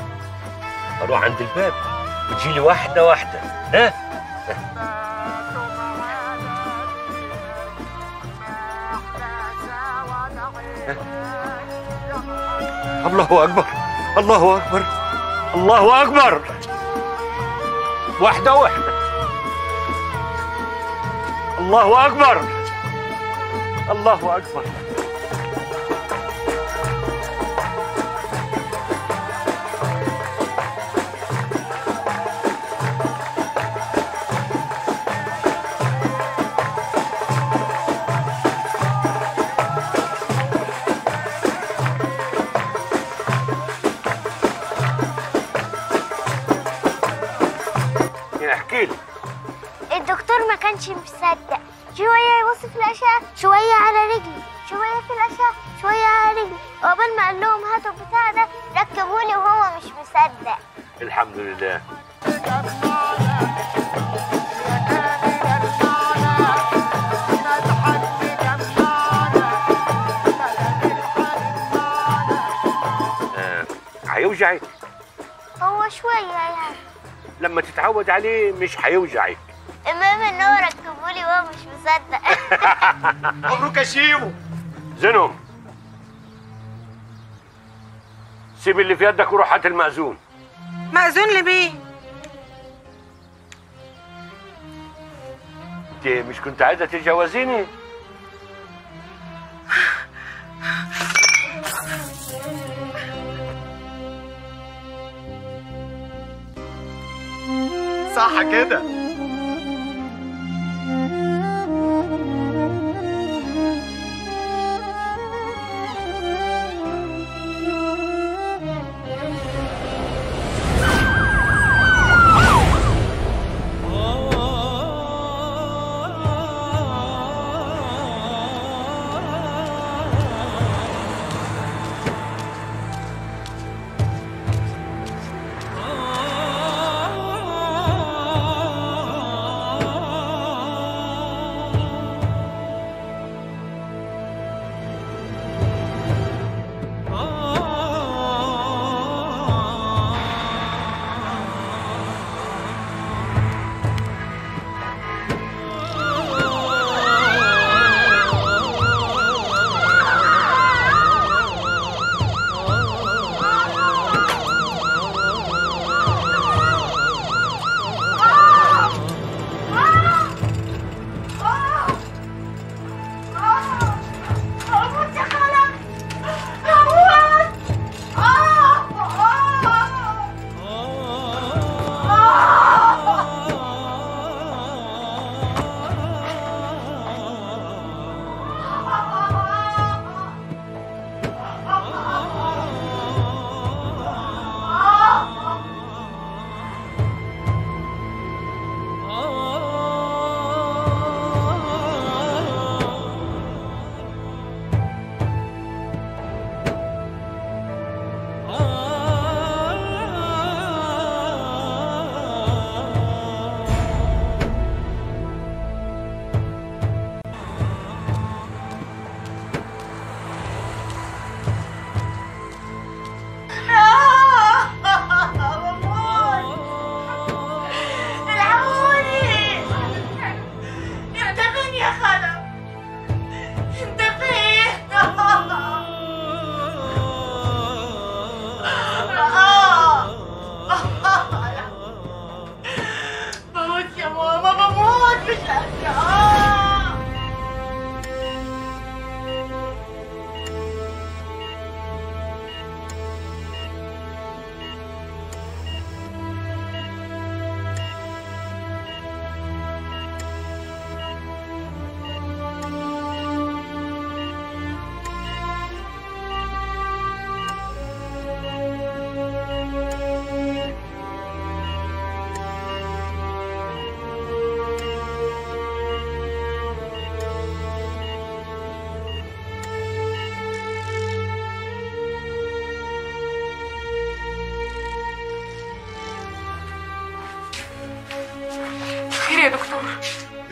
اروح عند الباب وتجيلي واحده واحده ها الله اكبر الله اكبر الله اكبر واحده واحده الله اكبر الله اكبر احكي لي الدكتور ما كانش مصدق شوية يوصف الأشعة شوية على رجلي شوية في الأشعة شوية على رجلي وقبل ما قال لهم هاتوا البتاع ده ركبوا لي وهو مش مصدق الحمد لله آه، هيوجعك هو شوية يعني لما تتعود عليه مش هيوجعك المهم ان هو ركبوا لي وهو مش مصدق مبروك يا شيمو زينهم سيب اللي في يدك وروح هات المأذون مأذون لمين؟ انت مش كنت عايزه تتجوزيني صح كده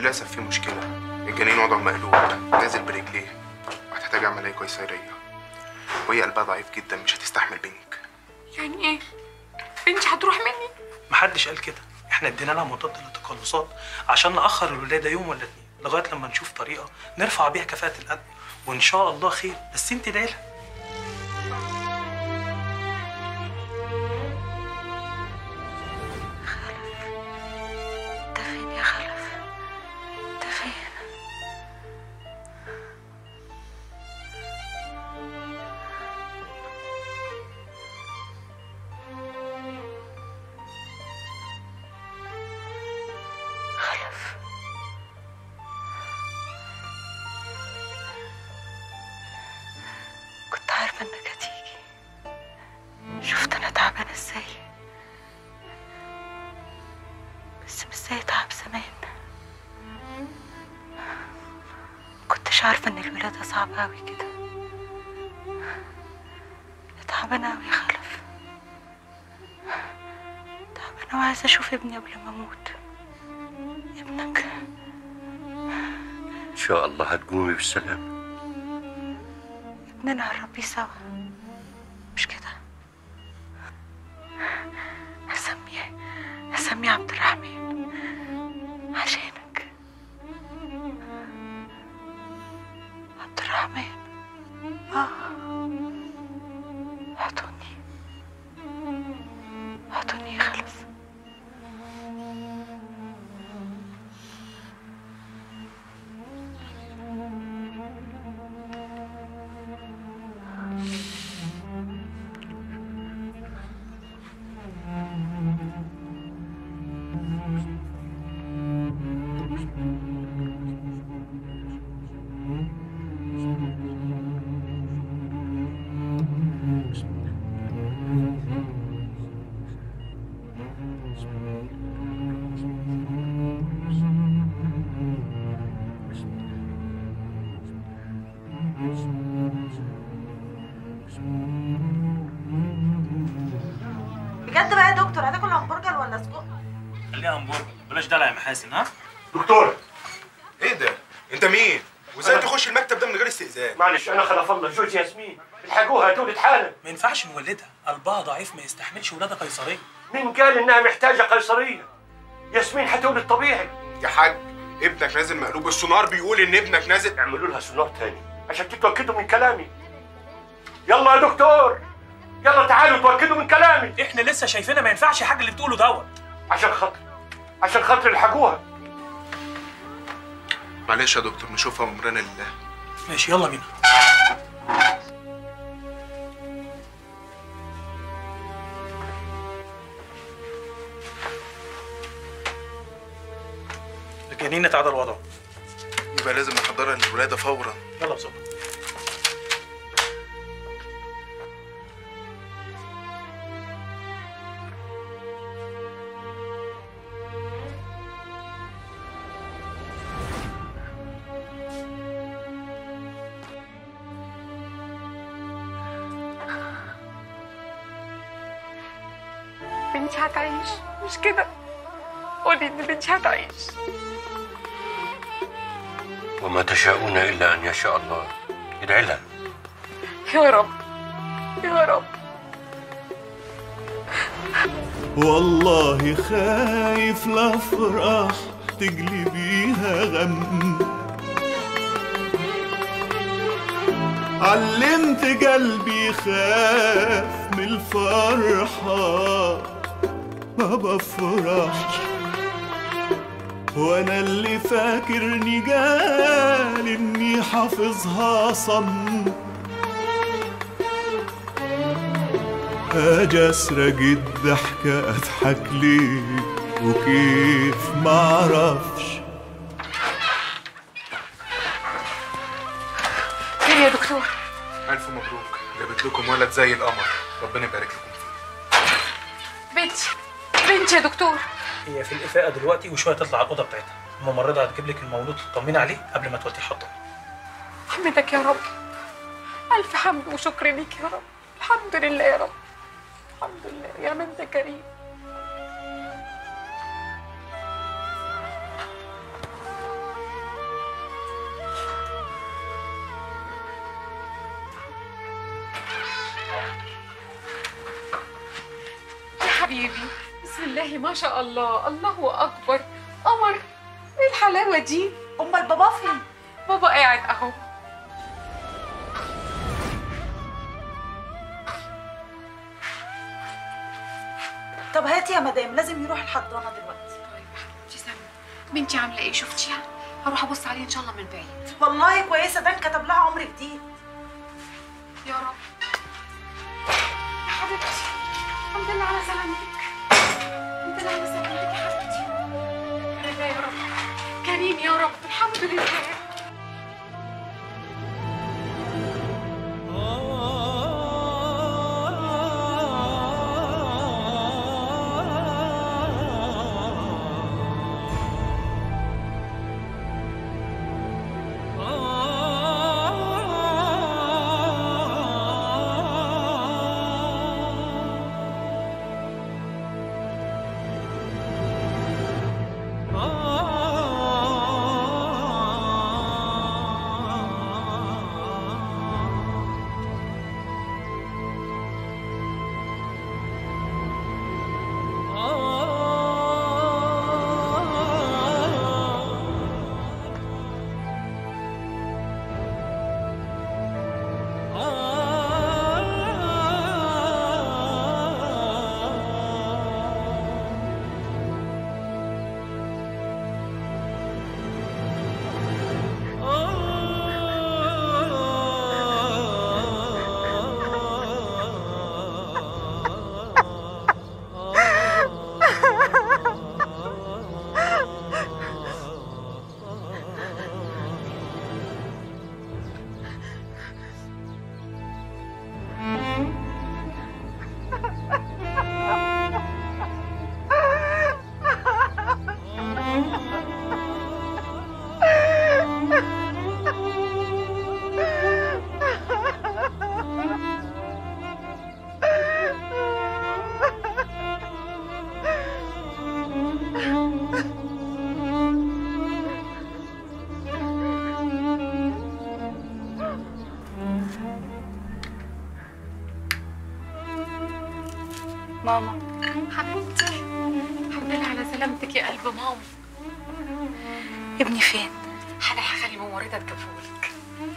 للاسف في مشكله الجنين وضعه مقلوب نازل برجليه وهتحتاج عمليه قيصريه وهي قلبها ضعيف جدا مش هتستحمل بنك يعني ايه بنتي هتروح مني محدش قال كده احنا ادينا لها مضاد للتقلصات عشان ناخر الولاده يوم ولا اتنين لغايه لما نشوف طريقه نرفع بيها كفاءه القلب وان شاء الله خير بس انت دايله انت فين يا خلف انت فين خلف كنت عارفة انك هتيجي شفت انا تعبانة ازاي بس مش زي تعب زمان كنتش عارفة ان الولادة صعبة اوي كده أنا تعبانة اوي يا خلف تعبانة وعايزة اشوف ابني قبل ما اموت ابنك إن شاء الله هتقومي بالسلامة ابننا هنربيه سوا مش كده هسميه هسميه عبد الرحمن عشانك عبد الرحمن اه اعطوني اعطوني يا خلف بجد بقى يا دكتور هتاكل همبرجر ولا سجق؟ خليها همبرجر بلاش دلع يا محاسن ها دكتور ايه ده انت مين وازاي تخش المكتب ده من غير استئذان معلش انا خلف الله جوز ياسمين الحقوها تولد حالا ما ينفعش نولدها قلبها ضعيف ما يستحملش ولاده قيصريه مين قال انها محتاجه قيصريه ياسمين هتولد طبيعي يا حاج ابنك نازل مقلوب السونار بيقول ان ابنك نازل اعملوا لها سونار تاني عشان تتاكدوا من كلامي يلا يا دكتور يلا تعالوا تاكدوا من كلامي احنا لسه شايفينها ما ينفعش حاجه اللي بتقوله دوت عشان خاطر عشان خاطر الحقوها معلش يا دكتور نشوفها وامرنا لله ماشي يلا بينا الجنين اتعدل وضعه يبقى لازم نحضرها للولاده فورا يلا بسرعه بنتي هتعيش مش كده قولي ان بنتي هتعيش وما تشاءون الا ان يشاء الله ادعي لها يا رب يا رب والله خايف لافرح تجلبيها غم علمت قلبي يخاف من الفرحة ما بفرحش وانا اللي فاكرني قال اني حافظها صم اجي اسرق الضحكة اضحك ليه وكيف معرفش خير يا دكتور الف مبروك جابت لكم ولد زي القمر ربنا يبارك لكم بنتي بنتي يا دكتور هي في الإفاقة دلوقتي وشوية تطلع على الأوضة بتاعتها الممرضة هتجيب لك المولود تطمني عليه قبل ما توديه الحضانة حمدك يا رب ألف حمد وشكر ليك يا رب الحمد لله يا رب الحمد لله يا من انت كريم حبيبي بسم الله ما شاء الله الله اكبر قمر ايه الحلاوه دي امال بابا فين بابا قاعد اهو طب هاتي يا مدام لازم يروح الحضانه دلوقتي انتي سامعه بنتي عامله ايه شفتيها هروح ابص عليها ان شاء الله من بعيد والله كويسه ده كتب لها عمر جديد يا رب يا حبيبتي الحمد لله على سلامتك الحمد لله على سلامتك يا حبيبتي كريم يا رب كريم يا رب الحمد لله ماما حبيبتي الحمد لله على سلامتك يا قلب ماما ابني فين انا هخلي ممرضه تجيبهولك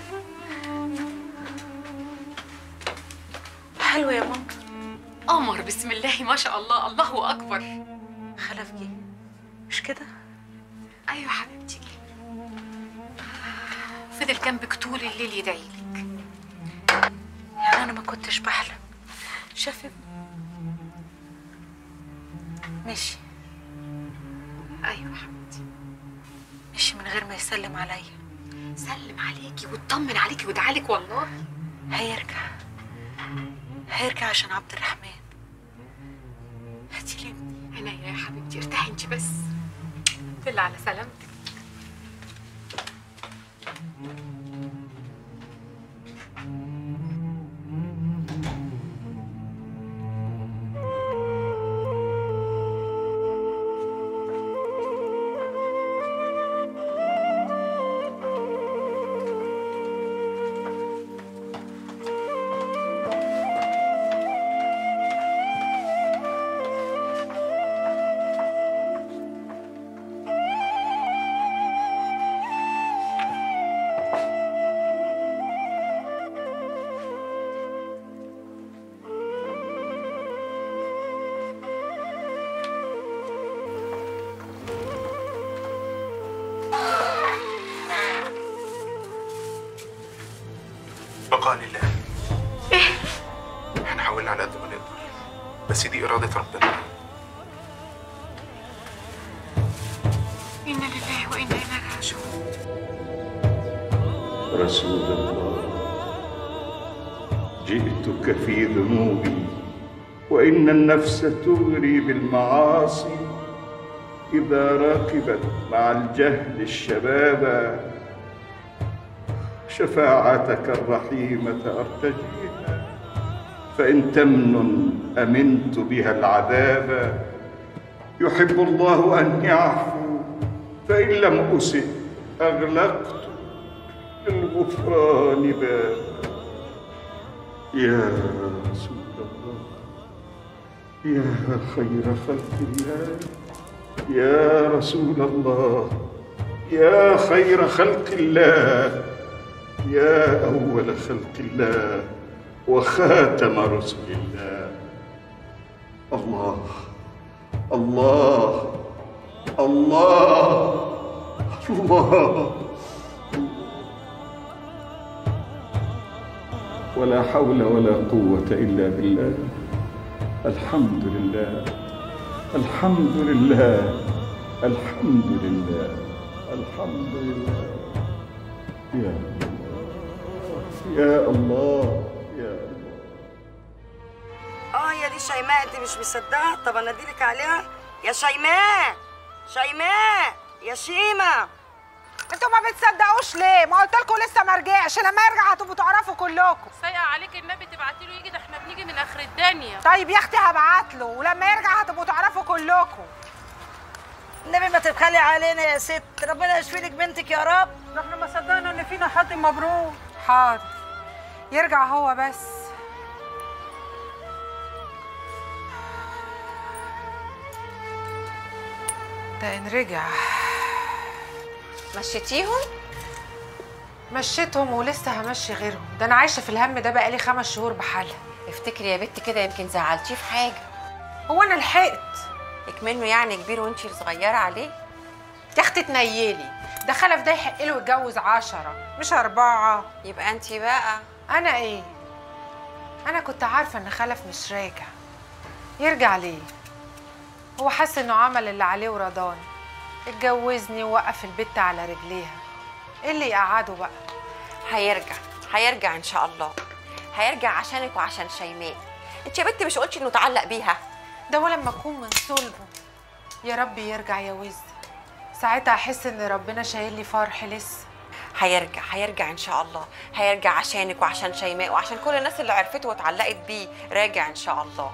حلو يا ماما قمر بسم الله ما شاء الله الله اكبر خلف جه مش كده ايوه حبيبتي فضل جنبك طول الليل يدعي لك يعني انا ما كنتش بحلم شاف ابني مشي ايوه حبيبتي مشي من غير ما يسلم عليا سلم عليكي واطمن عليكي ودعالك والله هيرجع هيرجع عشان عبد الرحمن هاتي لي ابني عينيا يا حبيبتي ارتاحي انت بس الحمد لله على سلامتك بقاء لله ايه احنا حاولنا على قد ما نقدر بس دي إرادة ربنا انا لله وانا اليه راجعون رسول الله جئتك في ذنوبي وإن النفس تغري بالمعاصي إذا راكبت مع الجهل الشباب شفاعتك الرحيمة أرتجيها فإن تمن أمنت بها العذاب يحب الله أن يعفو فإن لم أسئ أغلقت للغفران بابا يا رسول الله يا خير خلق الله يا رسول الله يا خير خلق الله يا أول خلق الله وخاتم رسل الله الله الله الله الله ولا حول ولا قوة إلا بالله الحمد لله الحمد لله الحمد لله الحمد لله يا الله يا الله يا الله اه يا دي شيماء انت مش مصدقه طب انا اديلك عليها يا شيماء شيماء يا شيماء انتوا ما بتصدقوش ليه؟ ما قلت لكم لسه ما رجعش لما يرجع هتبقوا تعرفوا كلكم سايقه عليك النبي تبعتي له يجي ده احنا بنيجي من اخر الدنيا طيب يا اختي هبعت له ولما يرجع هتبقوا تعرفوا كلكم النبي ما تبخلي علينا يا ست ربنا يشفي لك بنتك يا رب ده احنا ما صدقنا ان فينا حد مبروك حاضر يرجع هو بس ده ان رجع مشيتيهم مشيتهم ولسه همشي غيرهم ده انا عايشه في الهم ده بقالي خمس شهور بحالها افتكري يا بنت كده يمكن زعلتيه في حاجه هو انا لحقت اكمنه يعني كبير وانتي صغيره عليه يا اختي تنيلي ده خلف ده يحق له يتجوز عشرة مش أربعة يبقى انتي بقى أنا إيه؟ أنا كنت عارفة إن خلف مش راجع يرجع ليه؟ هو حس إنه عمل اللي عليه ورضاني اتجوزني ووقف البت على رجليها إيه اللي يقعده بقى؟ هيرجع هيرجع ان شاء الله هيرجع عشانك وعشان شيماء انت يا بنت مش قلتي انه تعلق بيها ده هو لما أكون من صلبه يا رب يرجع يا وز ساعتها أحس إن ربنا شايل لي فرح لسه هيرجع هيرجع ان شاء الله هيرجع عشانك وعشان شيماء وعشان كل الناس اللي عرفته واتعلقت بيه راجع ان شاء الله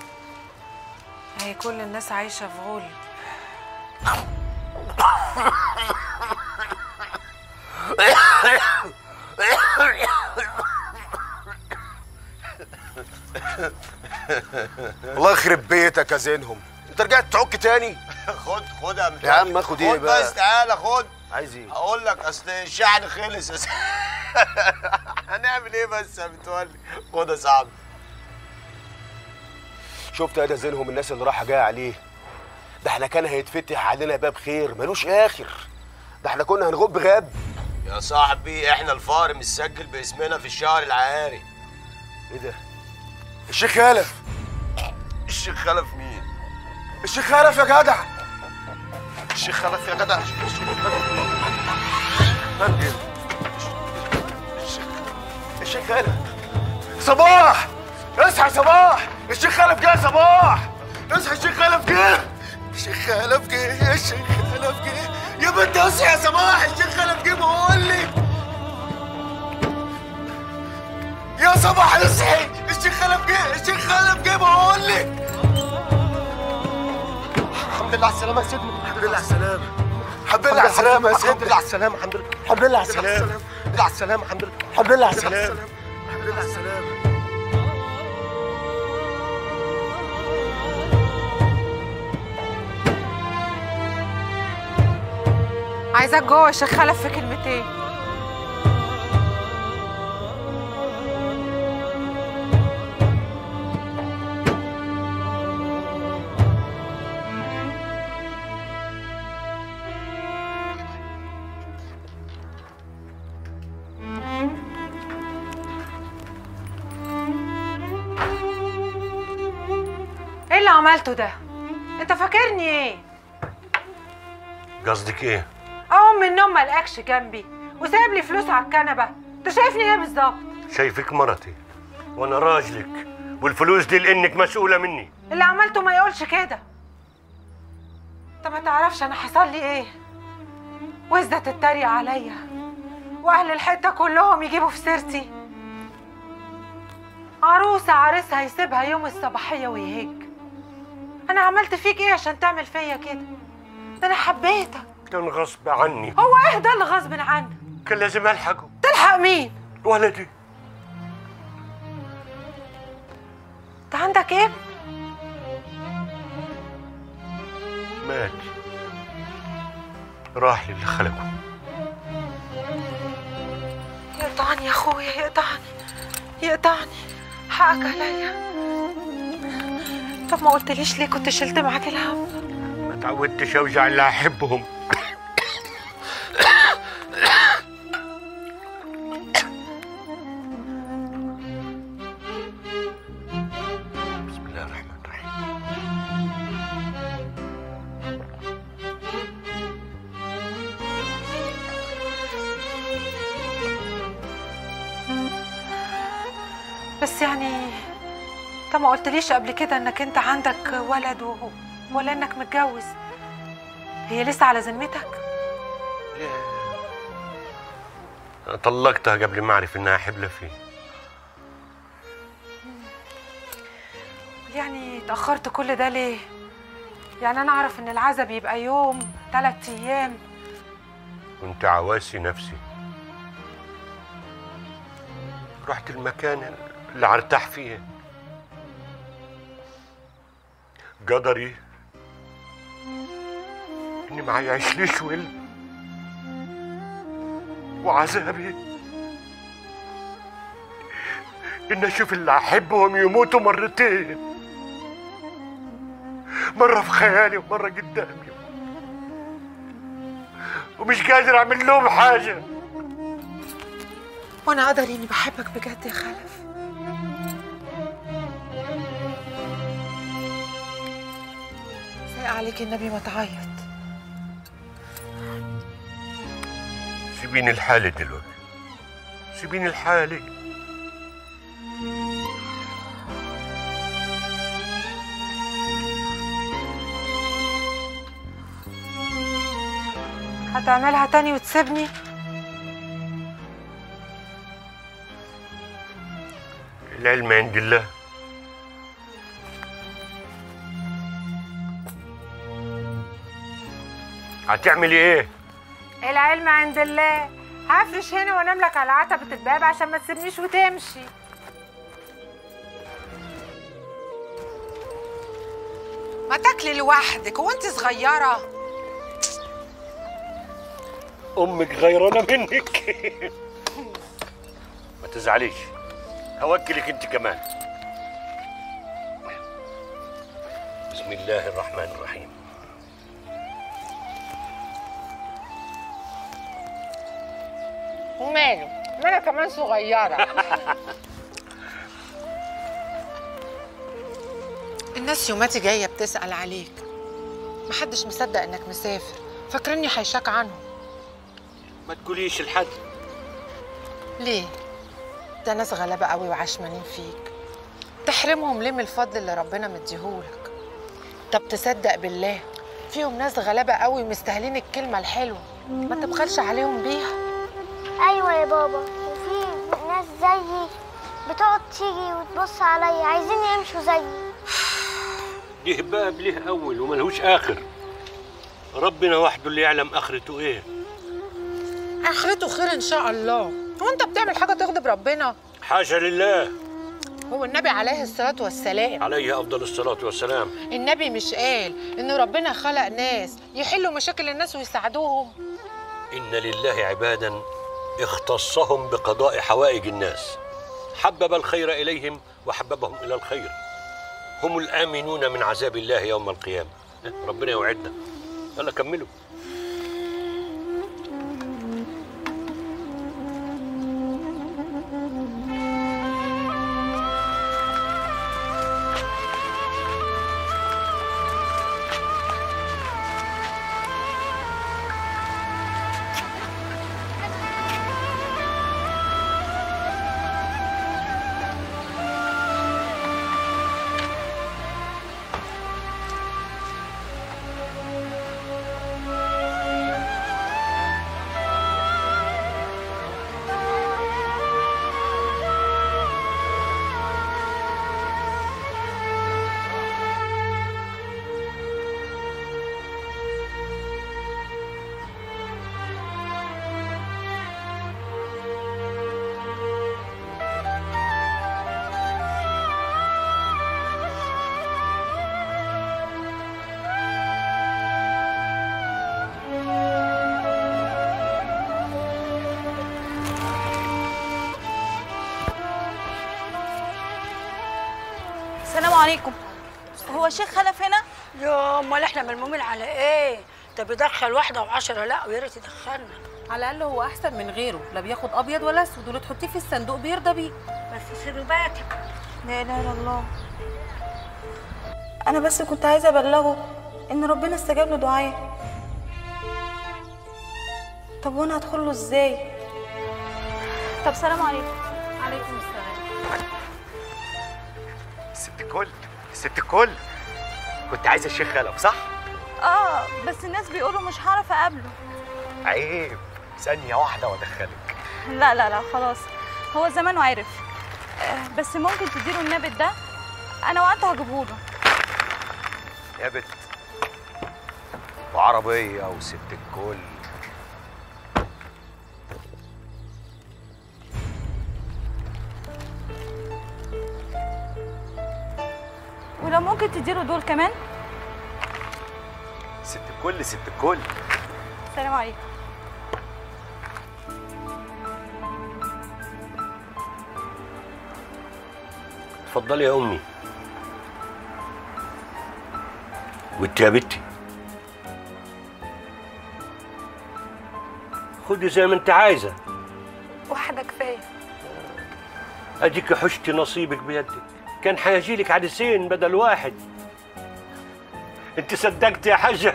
هي كل الناس عايشة في غلب الله يخرب بيتك يا زينهم انت رجعت تعك تاني خد خد يا يا عم اخد ايه خد بقى بس تعالى خد عايز ايه اقول لك اصل الشحن خلص يا س- هنعمل ايه بس يا متولي خد يا صاحبي شفت يا ده زينهم الناس اللي رايحه جايه عليه ده احنا كان هيتفتح علينا باب خير ملوش اخر ده احنا كنا هنغب غاب يا صاحبي احنا الفار مسجل باسمنا في الشهر العقاري ايه ده الشيخ خلف الشيخ خلف مين الشيخ خلف يا جدع الشيخ خلف يا جدع الشيخ خلف مين مين الشيخ خلف صباح اصحى يا صباح الشيخ خلف جه يا صباح اصحى الشيخ خلف جه الشيخ خلف جه الشيخ خلف جه يا بنت اصحى يا صباح الشيخ خلف جه بقول لك يا صباح اصحي الشيخ خلف جه الشيخ خلف جه بقول لك الحمد لله على السلامة يا سيدنا الحمد لله على السلامة الحمد لله على السلامة يا سيدنا الحمد لله على السلامة الحمد لله الحمد لله على السلامة الحمد لله على السلامة الحمد لله الحمد لله على السلامة الحمد لله على السلامة عايزاك جوه يا شيخ خلف في كلمتين ايه اللي عملته ده؟ انت فاكرني ايه؟ قصدك ايه؟ اقوم من النوم ما الاقيكش جنبي وسايب لي فلوس على الكنبه انت شايفني ايه بالظبط شايفك مرتي وانا راجلك والفلوس دي لانك مسؤوله مني اللي عملته ما يقولش كده انت ما تعرفش انا حصل لي ايه وزة تتريق عليا واهل الحته كلهم يجيبوا في سيرتي عروسه عريسها يسيبها يوم الصباحيه ويهج انا عملت فيك ايه عشان تعمل فيا كده ده انا حبيتك كان غصب عني هو ايه ده اللي غصب عنك كان لازم الحقه تلحق مين ولدي انت عندك ابن مات راح للي خلقه يقطعني يا اخويا يقطعني يقطعني حقك عليا طب ما قلتليش ليه كنت شلت معاك الهم ما تعودتش اوجع اللي احبهم بسم الله الرحمن الرحيم بس يعني طب ما قلتليش قبل كده انك انت عندك ولد و... ولا انك متجوز هي لسه على ذمتك أنا طلقتها قبل ما اعرف انها حبلة فيه يعني اتأخرت كل ده ليه يعني انا اعرف ان العزا بيبقى يوم ثلاث ايام كنت عواسي نفسي رحت المكان اللي ارتاح فيه قدري اني ما يعيشليش ولد وعذابي ان اشوف اللي احبهم يموتوا مرتين مرة في خيالي ومرة قدامي ومش قادر اعمل لهم حاجة وانا قدري اني بحبك بجد يا خلف سايق عليك النبي ما تعيط سيبيني الحالة دلوقتي سيبيني الحالة هتعملها تاني وتسيبني العلم عند الله هتعملي ايه؟ العلم عند الله هفرش هنا وانام لك على عتبة الباب عشان ما تسيبنيش وتمشي ما تاكلي لوحدك هو انت صغيرة امك غيرانة منك ما تزعليش هوكلك انت كمان بسم الله الرحمن الرحيم وماله ما انا كمان صغيرة الناس يوماتي جاية بتسأل عليك محدش مصدق انك مسافر فاكرني هيشاك عنهم ما تقوليش لحد ليه؟ ده ناس غلابة قوي وعشمانين فيك تحرمهم ليه من الفضل اللي ربنا مديهولك طب تصدق بالله فيهم ناس غلابة قوي مستاهلين الكلمة الحلوة ما تبخلش عليهم بيها ايوه يا بابا وفي ناس زيي بتقعد تيجي وتبص عليا عايزين يمشوا زيي ليه باب ليه اول وملهوش اخر ربنا وحده اللي يعلم اخرته ايه اخرته خير ان شاء الله هو انت بتعمل حاجة تغضب ربنا حاشا لله هو النبي عليه الصلاة والسلام عليه افضل الصلاه والسلام النبي مش قال ان ربنا خلق ناس يحلوا مشاكل الناس ويساعدوهم ان لله عبادا اختصهم بقضاء حوائج الناس حبب الخير اليهم وحببهم الى الخير هم الامنون من عذاب الله يوم القيامه ربنا يوعدنا يلا كملوا السلام عليكم هو الشيخ خلف هنا يا امال احنا ملمومين على ايه ده بيدخل واحده وعشرة لا ويا ريت يدخلنا على الاقل هو احسن من غيره لا بياخد ابيض ولا اسود واللي تحطيه في الصندوق بيرضى بيه بس سلوباتك لا اله الا الله انا بس كنت عايزه ابلغه ان ربنا استجاب له دعائي طب وانا هدخل له ازاي طب سلام عليكم عليكم السلام الست الكل الست الكل كنت عايزه الشيخ خلف صح؟ اه بس الناس بيقولوا مش هعرف اقابله عيب ثانيه واحده وادخلك لا لا لا خلاص هو زمانه عارف آه، بس ممكن تديله النابت ده انا وقت هجيبهوله يا بت وعربيه وست الكل ولو ممكن تديله دول كمان ست الكل ست الكل سلام عليكم اتفضلي يا امي وانت يا بنتي خدي زي ما انت عايزه واحده كفايه اديك حشتي نصيبك بيدك كان هيجيلك عريسين بدل واحد انت صدقت يا حاجه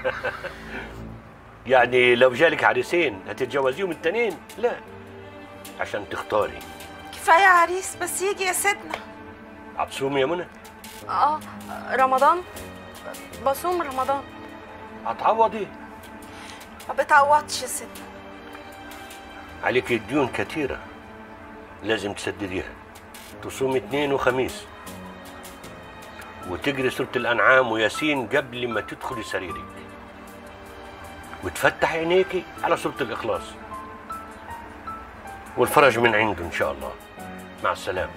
يعني لو جالك عريسين هتتجوزيهم التانيين لا عشان تختاري كفايه عريس بس يجي يا سيدنا هتصومي يا منى اه رمضان بصوم رمضان هتعوضي ما بتعوضش يا سيدنا عليك ديون كتيرة لازم تسدديها تصوم اثنين وخميس وتجري سورة الأنعام وياسين قبل ما تدخلي سريرك وتفتح عينيكي على سورة الإخلاص والفرج من عنده إن شاء الله مع السلامة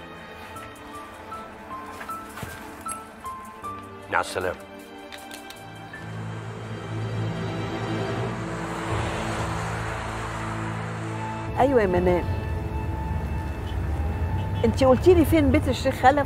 مع السلامة ايوه يا منال انت قلتي لي فين بيت الشيخ خلف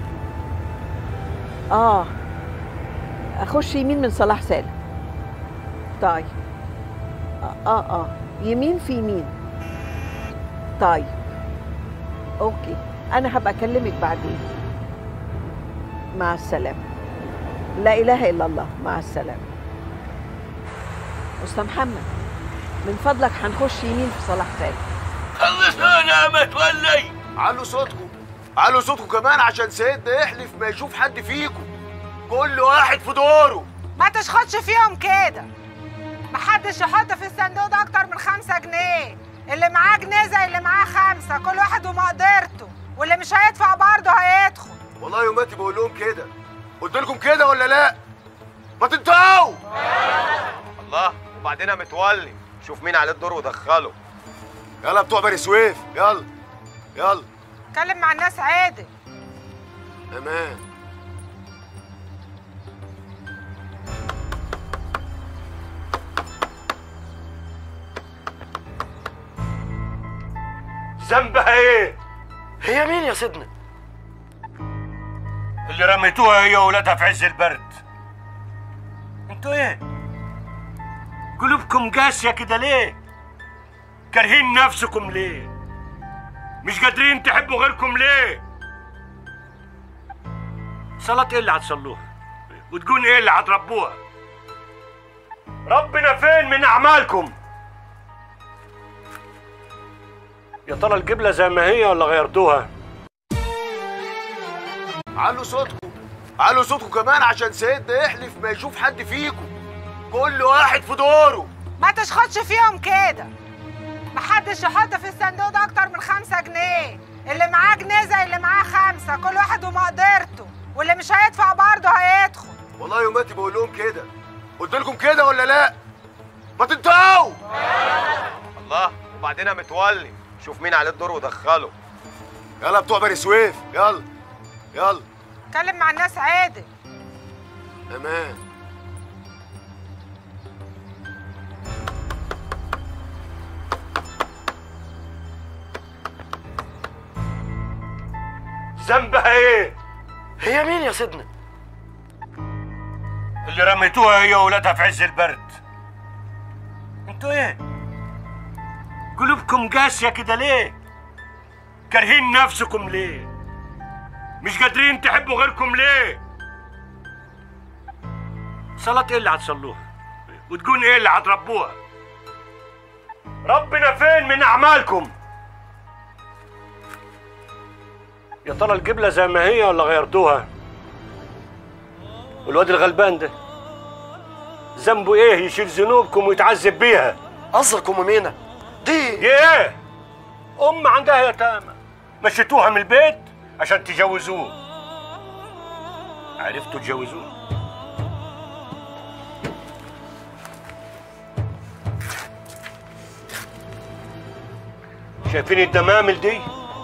اه اخش يمين من صلاح سالم طيب اه اه, آه. يمين في يمين طيب اوكي انا هبقى اكلمك بعدين مع السلامه لا اله الا الله مع السلامه استاذ محمد من فضلك هنخش يمين في صلاح سالم خلصونا يا متولي علوا صوتكم علوا صوتكم كمان عشان سيدنا يحلف ما يشوف حد فيكم كل واحد في دوره ما تشخطش فيهم كده محدش يحط في الصندوق ده اكتر من خمسة جنيه اللي معاه جنيه زي اللي معاه خمسة كل واحد ومقدرته واللي مش هيدفع برضه هيدخل والله يوماتي بقول لهم كده قلت لكم كده ولا لا ما تنتهوا الله وبعدين يا متولي شوف مين عليه الدور ودخله يلا بتوع بني سويف يلا يلا اتكلم مع الناس عادل امان ذنبها ايه؟ هي مين يا سيدنا؟ اللي رميتوها هي وولادها في عز البرد انتوا ايه؟ قلوبكم قاسية كده ليه؟ كارهين نفسكم ليه؟ مش قادرين تحبوا غيركم ليه؟ صلاة ايه اللي هتصلوها؟ وتكون ايه اللي هتربوها؟ ربنا فين من اعمالكم؟ يا ترى القبلة زي ما هي ولا غيرتوها؟ علوا صوتكم علوا صوتكم كمان عشان سيدنا يحلف ما يشوف حد فيكم كل واحد في دوره ما تشخطش فيهم كده محدش يحط في الصندوق ده اكتر من خمسة جنيه اللي معاه جنيه زي اللي معاه خمسة كل واحد ومقدرته واللي مش هيدفع برضه هيدخل والله يوماتي بقول لهم كده قلت لكم كده ولا لا ما تنتهوا الله وبعدين يا متولي شوف مين عليه الدور ودخله يلا بتوع بني سويف يلا يلا اتكلم مع الناس عادل امان ذنبها ايه؟ هي مين يا سيدنا اللي رميتوها هي وولادها في عز البرد انتوا ايه قلوبكم قاسية كده ليه كارهين نفسكم ليه مش قادرين تحبوا غيركم ليه صلاة ايه اللي هتصلوها وتكون ايه اللي هتربوها ربنا فين من اعمالكم يا ترى القبلة زي ما هي ولا غيرتوها والواد الغلبان ده ذنبه ايه يشيل ذنوبكم ويتعذب بيها قصدك ام مينا دي دي ايه ام عندها يتامى مشيتوها من البيت عشان تجوزوه عرفتوا تجوزوه شايفين الدمامل دي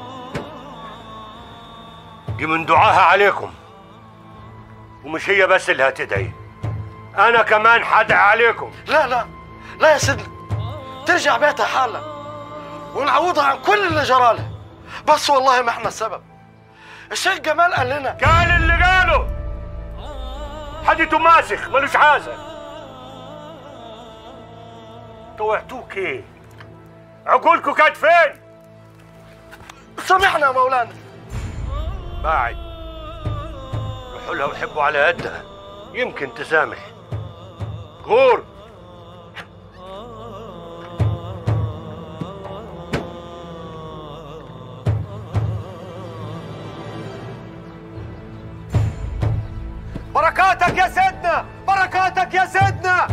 دي من دعاها عليكم ومش هي بس اللي هتدعي انا كمان هدعي عليكم لا لا لا يا سيدنا ترجع بيتها حالا ونعوضها عن كل اللي جرالها بس والله ما احنا السبب الشيخ جمال قال لنا قال اللي قاله حديته ماسخ ملوش حازه طوعتوك ايه عقولكم كانت فين سامحنا يا مولانا بعد روحوا لها وحبوا على قدها يمكن تسامح غور بركاتك يا سيدنا بركاتك يا سيدنا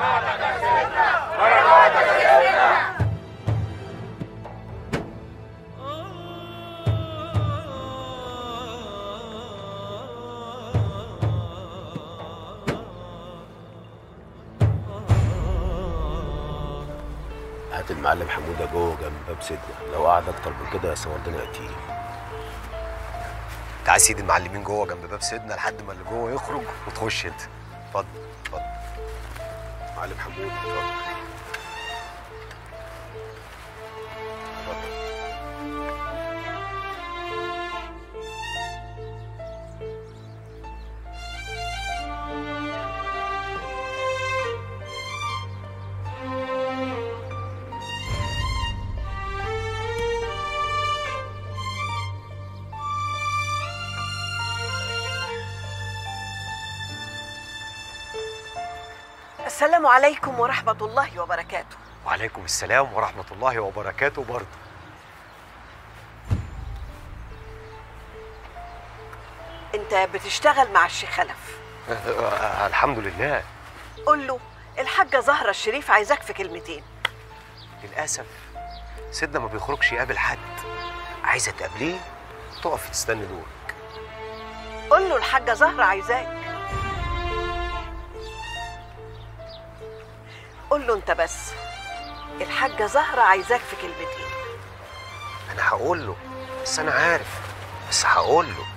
هات المعلم حموده جوه جنب باب سيدنا لو قعد اكتر من كده يصورنا قتيل تعال سيدي المعلمين جوه جنب باب سيدنا لحد ما اللي جوه يخرج وتخش انت اتفضل اتفضل معلم حمود اتفضل السلام عليكم ورحمة الله وبركاته وعليكم السلام ورحمه الله وبركاته برضه انت بتشتغل مع الشيخ خلف آه، الحمد لله قول له الحاجة زهرة الشريف عايزاك في كلمتين للاسف سيدنا ما بيخرجش يقابل حد عايزه تقابليه تقفي تستني دورك قول له الحاجة زهرة عايزاك قول له انت بس الحاجة زهرة عايزاك في كلمتين انا هقول له بس انا عارف بس هقول له